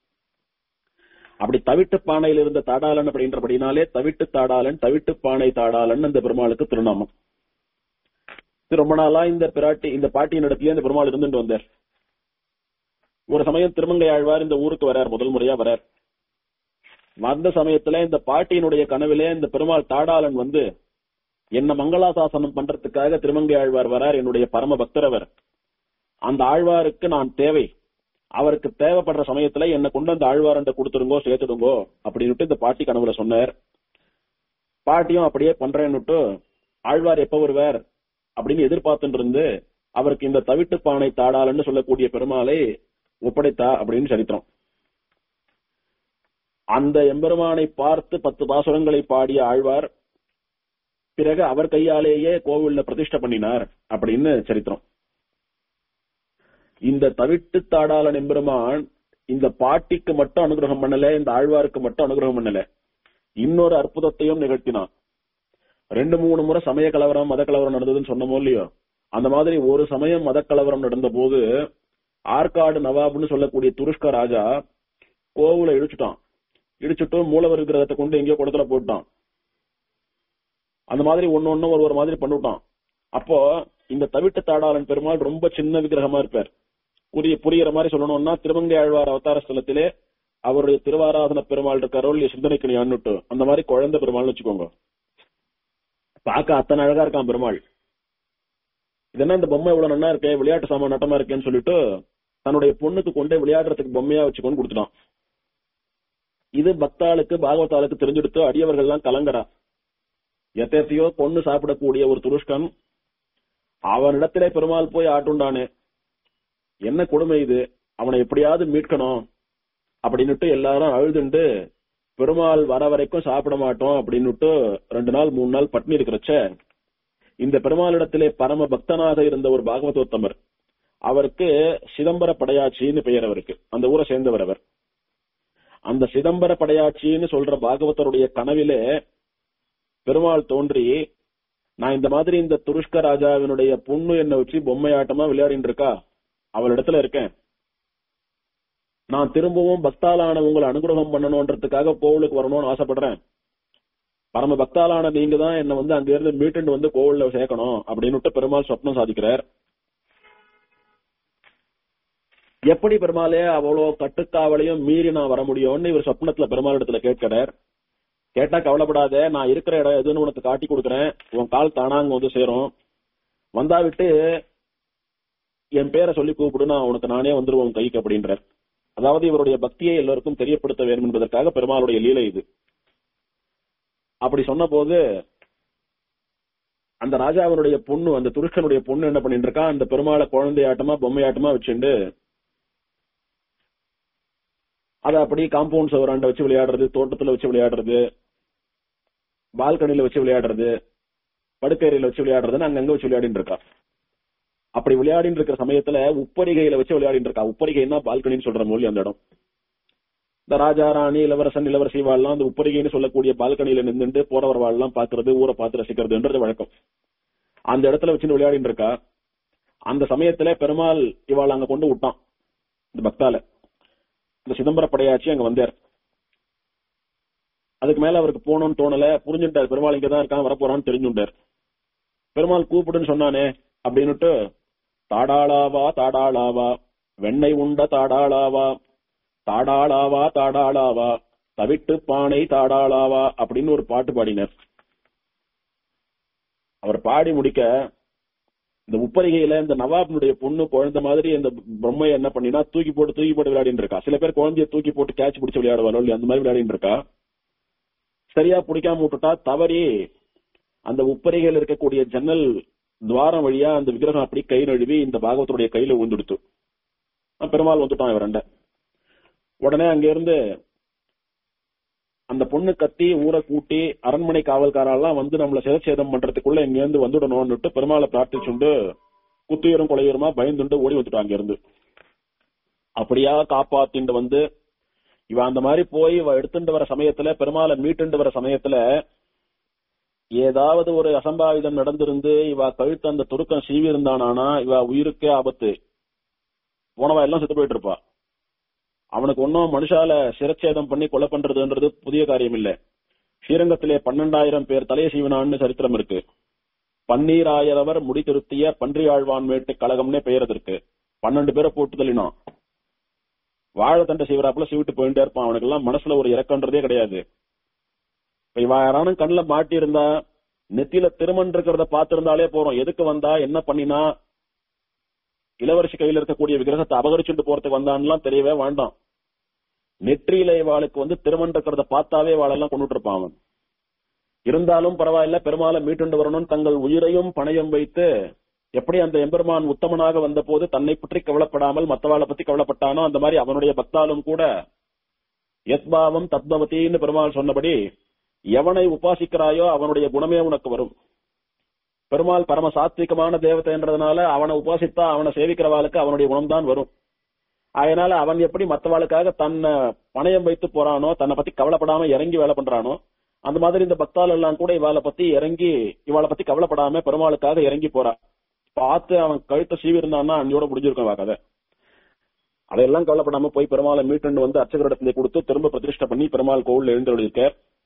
அப்படி தவிட்டு பானையில் இருந்த தாடாளன் அப்படின்றபடினாலே தவிட்டு தாடாளன் தவிட்டு பானை தாடாளன் அந்த பெருமாளுக்கு திருநாமம் இது ரொம்ப நாளா இந்த பிராட்டி இந்த பாட்டியின் இடத்துல இந்த பெருமாள் இருந்துட்டு வந்தார் ஒரு சமயம் திருமங்கை ஆழ்வார் இந்த ஊருக்கு வரார் முதல் முறையா வரார் வந்த சமயத்துல இந்த பாட்டியினுடைய கனவிலே இந்த பெருமாள் தாடாளன் வந்து என்ன மங்களாசாசனம் பண்றதுக்காக திருமங்கை ஆழ்வார் வரார் என்னுடைய பரம பக்தர் அவர் அந்த ஆழ்வாருக்கு நான் தேவை அவருக்கு தேவைப்படுற சமயத்துல என்ன கொண்டு அந்த ஆழ்வாரண்ட கொடுத்துருங்கோ சேர்த்துடுங்கோ அப்படின்னுட்டு இந்த பாட்டி கனவுல சொன்னார் பாட்டியும் அப்படியே பண்றேன்னுட்டு ஆழ்வார் எப்ப வருவார் அப்படின்னு எதிர்பார்த்துட்டு இருந்து அவருக்கு இந்த தவிட்டு பானை தாடாளன்னு சொல்லக்கூடிய பெருமாளை ஒப்படைத்தா அப்படின்னு சரித்திரம் அந்த எம்பெருமானை பார்த்து பத்து பாசுரங்களை பாடிய ஆழ்வார் பிறகு அவர் கையாலேயே கோவில்ல பிரதிஷ்டை பண்ணினார் அப்படின்னு சரித்திரம் இந்த தவிட்டு தாடாளன் எம்பெருமான் இந்த பாட்டிக்கு மட்டும் அனுகிரகம் பண்ணல இந்த ஆழ்வாருக்கு மட்டும் அனுகிரகம் பண்ணல இன்னொரு அற்புதத்தையும் நிகழ்த்தினான் ரெண்டு மூணு முறை சமய கலவரம் மத கலவரம் நடந்ததுன்னு சொன்னமோ இல்லையோ அந்த மாதிரி ஒரு சமயம் மத கலவரம் நடந்த போது ஆற்காடு நவாப்னு சொல்லக்கூடிய துருஷ்க ராஜா கோவில இடிச்சுட்டான் இடிச்சுட்டு மூலவர் விக்கிரகத்தை கொண்டு எங்கேயோ குடத்துல போட்டான் அந்த மாதிரி ஒன்னு ஒண்ணு ஒரு ஒரு மாதிரி பண்ணிவிட்டான் அப்போ இந்த தவிட்டு தாடாளன் பெருமாள் ரொம்ப சின்ன விக்கிரகமா இருப்பார் புரிய புரியுற மாதிரி சொல்லணும்னா திருமங்கை ஆழ்வார் அவதார ஸ்தலத்திலே அவருடைய திருவாராதன பெருமாள் இருக்காரோ இல்லையா சிந்தனைக்கு அண்ணுட்டு அந்த மாதிரி குழந்தை பெருமாள்னு வச்சுக்கோங்க பார்க்க அத்தனை அழகா இருக்கான் பெருமாள் இது என்ன இந்த பொம்மை இவ்வளவு நன்னா இருக்கே விளையாட்டு சாமான் நட்டமா இருக்கேன்னு சொல்லிட்டு தன்னுடைய பொண்ணுக்கு கொண்டே விளையாடுறதுக்கு பொம்மையா வச்சுக்கொண்டு கொடுத்துட்டான் இது பக்தாளுக்கு பாகவதாளுக்கு தெரிஞ்செடுத்து அடியவர்கள் எல்லாம் கலங்கரா எத்தையோ பொண்ணு சாப்பிடக்கூடிய ஒரு துருஷ்கன் அவனிடத்திலே பெருமாள் போய் ஆட்டுண்டானே என்ன கொடுமை இது அவனை எப்படியாவது மீட்கணும் அப்படின்னுட்டு எல்லாரும் அழுதுண்டு பெருமாள் வர வரைக்கும் சாப்பிட மாட்டோம் அப்படின்னுட்டு ரெண்டு நாள் மூணு நாள் பட்னி இருக்கிறச்ச இந்த பெருமாளிடத்திலே பரம பக்தனாக இருந்த ஒரு பாகவதோத்தமர் அவருக்கு சிதம்பர படையாச்சின்னு பெயர் அவருக்கு அந்த ஊரை சேர்ந்தவர் அவர் அந்த சிதம்பர படையாச்சின்னு சொல்ற பாகவதருடைய கனவிலே பெருமாள் தோன்றி நான் இந்த மாதிரி இந்த துருஷ்க ராஜாவினுடைய பொண்ணு என்ன வச்சு பொம்மையாட்டமா விளையாடிட்டு இருக்கா அவளிடத்துல இருக்கேன் நான் திரும்பவும் பக்தாலான உங்களை அனுகிரகம் பண்ணணும்ன்றதுக்காக கோவிலுக்கு வரணும்னு ஆசைப்படுறேன் பரம பக்தாலான நீங்க தான் என்ன வந்து அங்க இருந்து மீட்டுண்டு வந்து கோவில்ல சேர்க்கணும் அப்படின்னு பெருமாள் சொப்னம் சாதிக்கிறார் எப்படி பெருமாளே அவ்வளவு கட்டுக்காவலையும் மீறி நான் வர முடியும்னு இவர் சொப்னத்துல பெருமாள் இடத்துல கேட்கிறார் கேட்டா கவலைப்படாத நான் இருக்கிற இடம் எதுன்னு உனக்கு காட்டி கொடுக்குறேன் உன் கால் தானா அங்க வந்து சேரும் வந்தா விட்டு என் பேரை சொல்லி கூப்பிடு நான் உனக்கு நானே வந்துருவோம் கைக்கு அப்படின்றார் அதாவது இவருடைய பக்தியை எல்லோருக்கும் தெரியப்படுத்த வேண்டும் என்பதற்காக பெருமாளுடைய லீலை இது அப்படி சொன்ன போது அந்த ராஜாவினுடைய பொண்ணு அந்த துருஷ்கனுடைய பொண்ணு என்ன பண்ணிட்டு இருக்கா அந்த பெருமாளை குழந்தையாட்டமா பொம்மையாட்டமா வச்சுண்டு அத அப்படி காம்பவுண்ட் சவராண்ட வச்சு விளையாடுறது தோட்டத்துல வச்சு விளையாடுறது பால்கனில வச்சு விளையாடுறது படுக்கையில வச்சு விளையாடுறதுன்னு அங்கங்க வச்சு விளையாடிட்டு இருக்கா அப்படி விளையாடிட்டு இருக்கிற சமயத்துல உப்பரிகையில வச்சு விளையாடிட்டு இருக்கா உப்பரிகைன்னா பால்கனின்னு சொல்ற மொழி அந்த இடம் இந்த ராஜா ராணி இளவரசன் இளவரசி வாழ்லாம் அந்த உப்பரிகைன்னு சொல்லக்கூடிய பால்கனியில நின்றுட்டு போறவர் வாழலாம் பாக்குறது ஊரை பார்த்து ரசிக்கிறதுன்றது வழக்கம் அந்த இடத்துல வச்சு விளையாடிட்டு இருக்கா அந்த சமயத்துல பெருமாள் இவாள் அங்க கொண்டு விட்டான் இந்த பக்தால இந்த சிதம்பர படையாச்சி அங்க வந்தார் அதுக்கு மேல அவருக்கு போகணும்னு தோணல புரிஞ்சுட்டார் பெருமாள் இங்கதான் இருக்கான் வரப்போறான்னு தெரிஞ்சுட்டார் பெருமாள் கூப்பிடுன்னு சொன்னானே அப்படின்னுட்டு தாடாளாவா தாடாளாவா வெண்ணெய் உண்ட தாடாளாவா தாடாளாவா தாடாளாவா தவிட்டு பானை தாடாளாவா அப்படின்னு ஒரு பாட்டு பாடினார் அவர் பாடி முடிக்க இந்த உப்பரிகையில இந்த நவாபினுடைய பொண்ணு குழந்தை மாதிரி இந்த பொம்மையை என்ன பண்ணினா தூக்கி போட்டு தூக்கி போட்டு விளையாடிட்டு இருக்கா சில பேர் குழந்தைய தூக்கி போட்டு கேட்ச் பிடிச்சு விளையாடுவாரோ இல்லையா அந்த மாதிரி விளையாடிட்டு இருக்கா சரியா பிடிக்காம விட்டுட்டா தவறி அந்த உப்பரிகையில் இருக்கக்கூடிய ஜன்னல் துவாரம் வழியா அந்த விக்கிரகம் அப்படி கை நழுவி இந்த பாகவத்துடைய கையில விழுந்துடுத்து பெருமாள் வந்துட்டான் இவரண்ட உடனே அங்க இருந்து அந்த பொண்ணு கத்தி ஊரை கூட்டி அரண்மனை காவல்காரெல்லாம் வந்து நம்மள சிரச்சேதம் பண்றதுக்குள்ள இங்க இருந்து வந்துடணும்னுட்டு பெருமாளை பிரார்த்திச்சுண்டு குத்துயரும் கொலையுரமா பயந்துண்டு ஓடி வந்துட்டான் அங்க இருந்து அப்படியா காப்பாத்திண்டு வந்து இவ அந்த மாதிரி போய் இவ எடுத்துட்டு வர சமயத்துல பெருமாளை மீட்டுண்டு வர சமயத்துல ஏதாவது ஒரு அசம்பாவிதம் நடந்திருந்து இவ கழுத்து அந்த துருக்கம் சீவி இருந்தானா இவ உயிருக்கே ஆபத்து போனவா எல்லாம் செத்து போயிட்டு இருப்பா அவனுக்கு ஒன்னும் மனுஷால சிரச்சேதம் பண்ணி கொலை பண்றதுன்றது புதிய காரியம் இல்ல ஸ்ரீரங்கத்திலே பன்னெண்டாயிரம் பேர் தலைய சீவனான்னு சரித்திரம் இருக்கு பன்னீராயிரவர் முடி திருத்திய பன்றியாழ்வான் மேட்டு கழகம்னே பெயர் இருக்கு பன்னெண்டு பேரை போட்டு தள்ளினான் வாழைத்தண்டை சீவராப்புல சீவிட்டு போயிட்டே இருப்பான் அவனுக்கு எல்லாம் மனசுல ஒரு இறக்கன்றதே கிடையாது இப்ப இவன் யாரானும் கண்ணுல மாட்டி இருந்தா நெத்தியில திருமண் இருக்கிறத பாத்திருந்தாலே போறோம் எதுக்கு வந்தா என்ன பண்ணினா இளவரசி கையில இருக்கக்கூடிய விக்கிரகத்தை அபகரிச்சுட்டு போறதுக்கு வந்தான்லாம் தெரியவே வேண்டாம் நெற்றியில இவாளுக்கு வந்து திருமண் இருக்கிறத பார்த்தாவே இவாளெல்லாம் கொண்டுட்டு இருப்பான் அவன் இருந்தாலும் பரவாயில்ல பெருமாளை மீட்டுண்டு வரணும் தங்கள் உயிரையும் பணயம் வைத்து எப்படி அந்த எம்பெருமான் உத்தமனாக வந்த போது தன்னை பற்றி கவலைப்படாமல் மத்தவாளை பத்தி கவலைப்பட்டானோ அந்த மாதிரி அவனுடைய பக்தாலும் கூட எத்பாவம் தத்பவத்தின்னு பெருமாள் சொன்னபடி எவனை உபாசிக்கிறாயோ அவனுடைய குணமே உனக்கு வரும் பெருமாள் பரம சாத்விகமான தேவதைன்றதுனால அவனை உபாசித்தா அவனை சேவிக்கிறவாளுக்கு அவனுடைய குணம்தான் வரும் அதனால அவன் எப்படி மத்தவாளுக்காக தன்னை பணயம் வைத்து போறானோ தன்னை பத்தி கவலைப்படாம இறங்கி வேலை பண்றானோ அந்த மாதிரி இந்த பக்தாள் எல்லாம் கூட இவாளை பத்தி இறங்கி இவாளை பத்தி கவலைப்படாம பெருமாளுக்காக இறங்கி போறா பார்த்து அவன் கழுத்தை சீவி இருந்தான்னா அன்னையோட முடிஞ்சிருக்கும் வா கதை அதையெல்லாம் கவலைப்படாம போய் பெருமாளை மீட்டு வந்து அர்ச்சகரிடத்துல கொடுத்து திரும்ப பிரதிஷ்டை பண்ணி பெருமாள் கோவில் எழுந்தருளிருக்க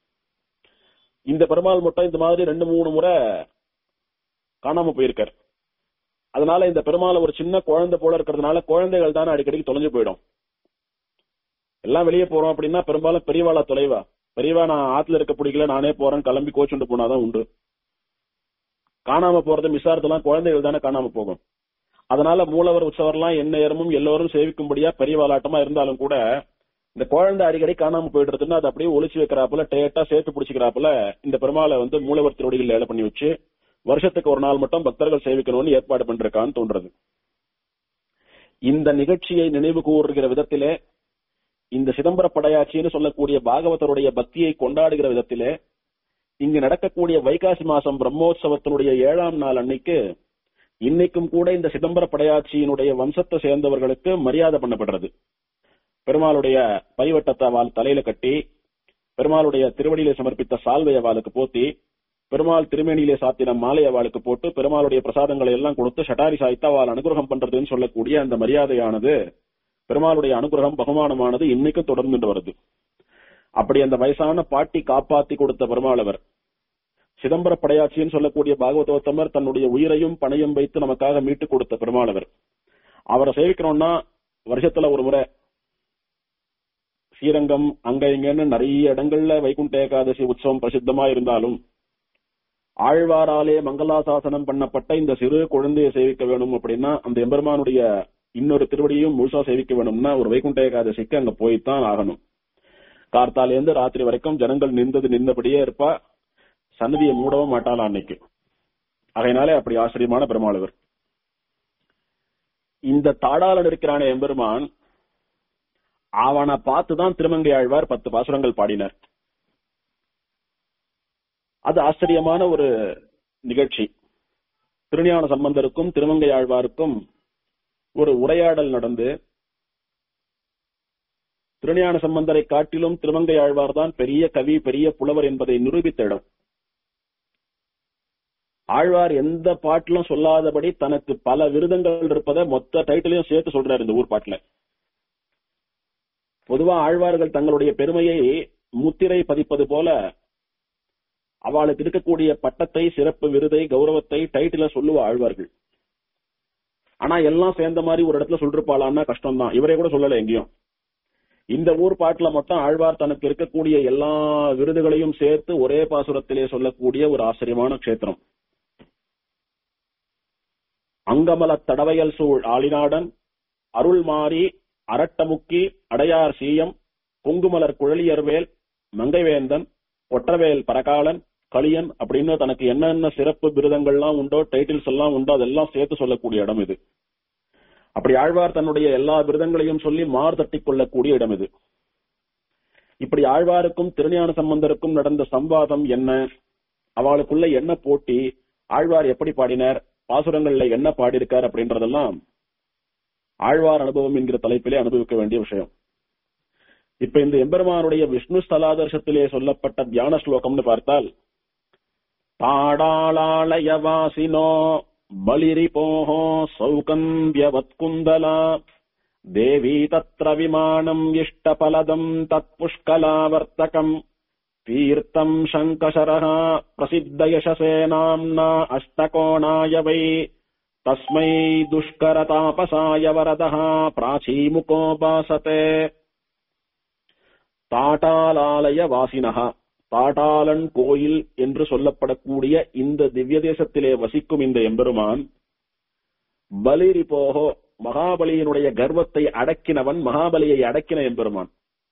இந்த பெருமாள் மட்டும் இந்த மாதிரி ரெண்டு மூணு முறை காணாம போயிருக்கார் அதனால இந்த பெருமாள் ஒரு சின்ன குழந்தை போல இருக்கிறதுனால குழந்தைகள் தானே அடிக்கடிக்கு தொலைஞ்சு போயிடும் எல்லாம் வெளியே போறோம் அப்படின்னா பெரும்பாலும் பெரியவாளா தொலைவா பெரியவா நான் ஆத்துல இருக்க பிடிக்கல நானே போறேன் கிளம்பி கோச்சுண்டு போனாதான் உண்டு காணாம போறது மிசாரத்தெல்லாம் குழந்தைகள் தானே காணாம போகும் அதனால மூலவர் உற்சவர்லாம் எந்த நேரமும் எல்லோரும் சேவிக்கும்படியா பெரியவாளாட்டமா இருந்தாலும் கூட இந்த குழந்தை அடிக்கடி காணாம போயிடுறதுன்னு அதை அப்படியே ஒளிச்சு வைக்கிறாப்புல டேட்டா சேர்த்து பிடிச்சிக்கிறாப்புல இந்த பெருமாளை வந்து மூலவர் திருவடிகள் ஏழை பண்ணி வச்சு வருஷத்துக்கு ஒரு நாள் மட்டும் பக்தர்கள் சேவிக்கணும்னு ஏற்பாடு பண்றான்னு தோன்றது இந்த நிகழ்ச்சியை நினைவு கூறுகிற விதத்திலே இந்த சிதம்பர படையாட்சின்னு சொல்லக்கூடிய பாகவதருடைய பக்தியை கொண்டாடுகிற விதத்திலே இங்கு நடக்கக்கூடிய வைகாசி மாசம் பிரம்மோற்சவத்தினுடைய ஏழாம் நாள் அன்னைக்கு இன்னைக்கும் கூட இந்த சிதம்பர படையாட்சியினுடைய வம்சத்தை சேர்ந்தவர்களுக்கு மரியாதை பண்ணப்படுறது பெருமாளுடைய பரிவட்டத்தை வால் தலையில கட்டி பெருமாளுடைய திருவடியிலே சமர்ப்பித்த சால்வை வாளுக்கு போத்தி பெருமாள் திருமேனியிலே சாத்தின மாலை அவளுக்கு போட்டு பெருமாளுடைய பிரசாதங்களை எல்லாம் கொடுத்து ஷட்டாரி சாய்த்தா அவள் அனுகிரகம் பண்றதுன்னு சொல்லக்கூடிய அந்த மரியாதையானது பெருமாளுடைய அனுகிரகம் பகுமானமானது இன்னைக்கும் தொடர்ந்துட்டு வருது அப்படி அந்த வயசான பாட்டி காப்பாத்தி கொடுத்த பெருமாளவர் சிதம்பர படையாட்சின்னு சொல்லக்கூடிய பாகவதோத்தமர் தன்னுடைய உயிரையும் பணையும் வைத்து நமக்காக மீட்டு கொடுத்த பெருமாளவர் அவரை சேவிக்கணும்னா வருஷத்துல ஒரு முறை ஸ்ரீரங்கம் அங்க இங்கன்னு நிறைய இடங்கள்ல வைகுண்ட ஏகாதசி உற்சவம் பிரசித்தமா இருந்தாலும் ஆழ்வாராலே மங்களாசாசனம் பண்ணப்பட்ட இந்த சிறு குழந்தையை சேவிக்க வேணும் அப்படின்னா அந்த எம்பெருமானுடைய இன்னொரு திருவடியும் முழுசா சேவிக்க வேணும்னா ஒரு வைகுண்ட ஏகாதசிக்கு அங்க போய்த்தான் ஆகணும் கார்த்தாலேருந்து ராத்திரி வரைக்கும் ஜனங்கள் நின்றது நின்றபடியே இருப்பா சன்னதியை மூடவும் மாட்டாளா அன்னைக்கு அதனாலே அப்படி ஆச்சரியமான பெருமாளவர் இந்த தாடாளன் இருக்கிறானே எம்பெருமான் அவனை பார்த்துதான் திருமங்கை ஆழ்வார் பத்து பாசுரங்கள் பாடினார் அது ஆச்சரியமான ஒரு நிகழ்ச்சி திருஞான சம்பந்தருக்கும் திருமங்கை ஆழ்வாருக்கும் ஒரு உரையாடல் நடந்து திருஞான சம்பந்தரை காட்டிலும் திருமங்கை ஆழ்வார் தான் பெரிய கவி பெரிய புலவர் என்பதை நிரூபித்த இடம் ஆழ்வார் எந்த பாட்டிலும் சொல்லாதபடி தனக்கு பல விருதங்கள் இருப்பதை மொத்த டைட்டிலையும் சேர்த்து சொல்றாரு இந்த ஊர் பாட்டுல பொதுவா ஆழ்வார்கள் தங்களுடைய பெருமையை முத்திரை பதிப்பது போல அவளுக்கு இருக்கக்கூடிய பட்டத்தை சிறப்பு விருதை கௌரவத்தை டைட்டில சொல்லுவ ஆழ்வார்கள் ஆனா எல்லாம் சேர்ந்த மாதிரி ஒரு இடத்துல சொல்லிருப்பாளான்னா கஷ்டம் தான் இவரே கூட சொல்லல எங்கேயும் இந்த ஊர் பாட்டுல மட்டும் ஆழ்வார் தனக்கு இருக்கக்கூடிய எல்லா விருதுகளையும் சேர்த்து ஒரே பாசுரத்திலே சொல்லக்கூடிய ஒரு ஆச்சரியமான க்ஷேத்திரம் அங்கமல தடவையல் சூழ் ஆளிநாடன் அருள் மாறி அரட்டமுக்கி அடையார் சீயம் குங்குமலர் குழலியர்வேல் மங்கைவேந்தன் ஒற்றவேல் பரகாலன் களியன் அப்படின்னு தனக்கு என்னென்ன சிறப்பு விருதங்கள்லாம் உண்டோ டைட்டில்ஸ் எல்லாம் உண்டோ அதெல்லாம் சேர்த்து சொல்லக்கூடிய இடம் இது அப்படி ஆழ்வார் தன்னுடைய எல்லா விருதங்களையும் சொல்லி மார் தட்டிக் கொள்ளக்கூடிய இடம் இது இப்படி ஆழ்வாருக்கும் திருஞான சம்பந்தருக்கும் நடந்த சம்வாதம் என்ன அவளுக்குள்ள என்ன போட்டி ஆழ்வார் எப்படி பாடினார் பாசுரங்கள்ல என்ன பாடியிருக்கார் அப்படின்றதெல்லாம் ஆழ்வார் அனுபவம் என்கிற தலைப்பிலே அனுபவிக்க வேண்டிய விஷயம் இப்ப இந்த எம்பெருமானுடைய விஷ்ணு ஸ்தலாதர்ஷத்திலே சொல்லப்பட்ட தியான ஸ்லோகம்னு பார்த்தால் தாடாளாலயவாசினோ பலிரிபோஹோ சௌகந்தியவத்குந்தலா தேவி தத்ர விமானம் இஷ்டபலதம் தத்புஷ்கலாவர்த்தகம் தீர்த்தம் சங்கசரः பிரசித்தயசசே நாம்னா அஷ்டகோணாய வை தஸ்மை துஷ்கரதாபசாய வரதः பிராச்சீமுகோபாசதே தாட்டாலாலய வாசினகா தாட்டாளன் கோயில் என்று சொல்லப்படக்கூடிய இந்த திவ்ய தேசத்திலே வசிக்கும் இந்த எம்பெருமான் பலிரிபோகோ மகாபலியினுடைய கர்வத்தை அடக்கினவன் மகாபலியை அடக்கின எம்பெருமான்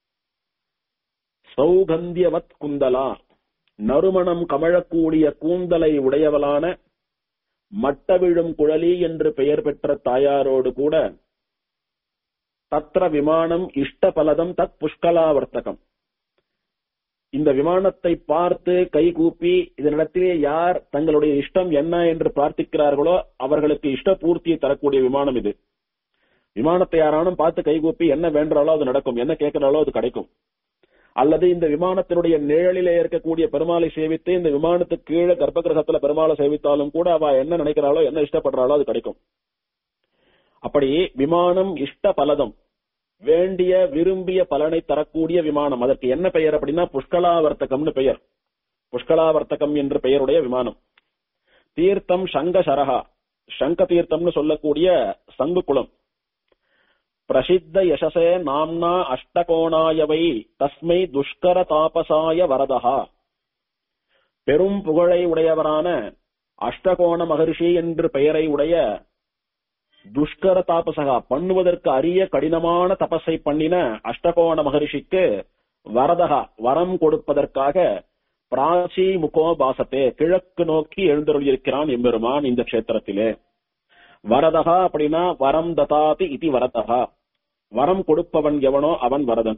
சௌகந்தியவத் குந்தலா நறுமணம் கமழக்கூடிய கூந்தலை உடையவளான மட்டவிழும் குழலி என்று பெயர் பெற்ற தாயாரோடு கூட தத்ர விமானம் இஷ்டபலதம் தத் புஷ்கலாவர்த்தகம் இந்த விமானத்தை பார்த்து கை கூப்பி இதனிடத்திலே யார் தங்களுடைய இஷ்டம் என்ன என்று பிரார்த்திக்கிறார்களோ அவர்களுக்கு இஷ்ட பூர்த்தியை தரக்கூடிய விமானம் இது விமானத்தை யாரானும் பார்த்து கைகூப்பி என்ன வேண்டாலோ அது நடக்கும் என்ன கேட்கிறாலோ அது கிடைக்கும் அல்லது இந்த விமானத்தினுடைய நிழலிலே இருக்கக்கூடிய பெருமாளை சேவித்து இந்த விமானத்துக்கு கீழே கர்ப்ப கிரகத்துல பெருமாளை சேவித்தாலும் கூட அவ என்ன நினைக்கிறாளோ என்ன இஷ்டப்படுறாளோ அது கிடைக்கும் அப்படி விமானம் இஷ்ட பலதம் வேண்டிய விரும்பிய பலனை தரக்கூடிய விமானம் அதற்கு என்ன பெயர் அப்படின்னா புஷ்கலாவர்த்தகம்னு பெயர் புஷ்கலாவர்த்தகம் என்ற பெயருடைய விமானம் தீர்த்தம் சங்க சரகா சங்க தீர்த்தம்னு சொல்லக்கூடிய சங்கு குளம் பிரசித்த யசசே நாம்னா அஷ்டகோணாயவை தஸ்மை துஷ்கர தாபசாய வரதகா பெரும் புகழை உடையவரான அஷ்டகோண மகர்ஷி என்று பெயரை உடைய துஷ்கர தாபசகா பண்ணுவதற்கு அரிய கடினமான தபஸை பண்ணின அஷ்டகோண மகரிஷிக்கு வரதகா வரம் கொடுப்பதற்காக பிராச்சி முகோபாசத்தே கிழக்கு நோக்கி எழுந்தருளியிருக்கிறான் எம்பெருமான் இந்த கஷேத்திரத்திலே வரதகா அப்படின்னா வரம் ததாதி இதி வரதகா வரம் கொடுப்பவன் எவனோ அவன் வரதன்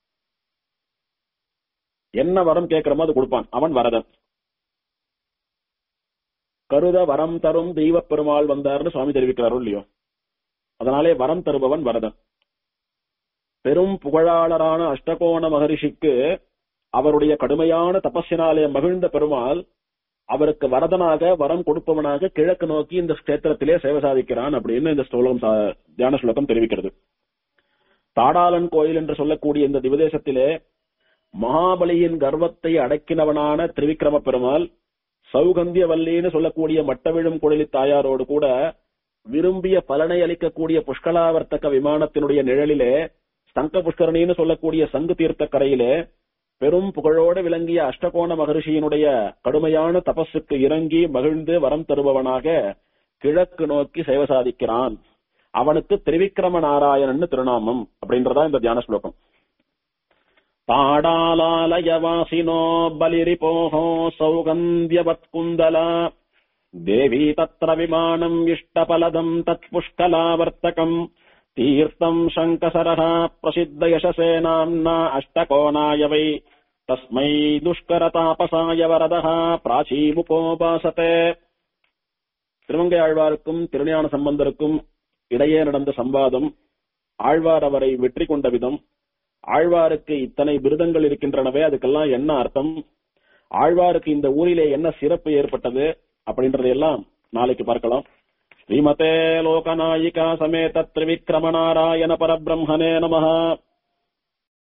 என்ன வரம் கேட்கிறோமோ அது கொடுப்பான் அவன் வரதன் கருத வரம் தரும் தெய்வ பெருமாள் வந்தார்னு சுவாமி தெரிவிக்கிறாரோ இல்லையோ அதனாலே வரம் தருபவன் வரதன் பெரும் புகழாளரான அஷ்டகோண மகரிஷிக்கு அவருடைய கடுமையான தபஸினாலே மகிழ்ந்த பெருமாள் அவருக்கு வரதனாக வரம் கொடுப்பவனாக கிழக்கு நோக்கி இந்த கஷேத்திரத்திலே சேவை சாதிக்கிறான் அப்படின்னு இந்த ஸ்லோகம் சா- தியான ஸ்லோகம் தெரிவிக்கிறது தாடாளன் கோயில் என்று சொல்லக்கூடிய இந்த திவதேசத்திலே மகாபலியின் கர்வத்தை அடக்கினவனான திரிவிக்ரம பெருமாள் சௌகந்திய வல்லின்னு சொல்லக்கூடிய மட்டவிழும் குழலி தாயாரோடு கூட விரும்பிய பலனை அளிக்கக்கூடிய புஷ்கலாவர்த்தக விமானத்தினுடைய நிழலிலே சங்க புஷ்கரணின்னு சொல்லக்கூடிய சங்கு தீர்த்த கரையிலே பெரும் புகழோடு விளங்கிய அஷ்டகோண மகரிஷியினுடைய கடுமையான தபஸுக்கு இறங்கி மகிழ்ந்து வரம் தருபவனாக கிழக்கு நோக்கி சேவை சாதிக்கிறான் அவனுக்கு திரிவிக்ரம நாராயணன் திருநாமம் அப்படின்றதா இந்த தியான ஸ்லோகம் தாடாலாலயவாசினோ பலிரிபோஹோ சௌகந்தியவத்குந்தலா தேவி தத்ர விமானம் இஷ்டபலதம் தத் புஷ்கலாவர்த்தகம் தீர்த்தம் சங்கசரः பிரசித்த யசசே நாம்னா அஷ்டகோணாய வை தஸ்மை துஷ்கரதாபசாய வரதः பிராச்சீமுபோபாசதே திருமங்கை ஆழ்வாருக்கும் திருஞான சம்பந்தருக்கும் இடையே நடந்த சம்வாதம் ஆழ்வார் அவரை வெற்றி கொண்ட விதம் ஆழ்வாருக்கு இத்தனை விருதங்கள் இருக்கின்றனவே அதுக்கெல்லாம் என்ன அர்த்தம் ஆழ்வாருக்கு இந்த ஊரிலே என்ன சிறப்பு ஏற்பட்டது அப்படின்றதையெல்லாம் நாளைக்கு பார்க்கலாம் ஸ்ரீமதே லோகநாயிகா சமேத திரிவிக்ரம நாராயண பரபிரம்மனே நமः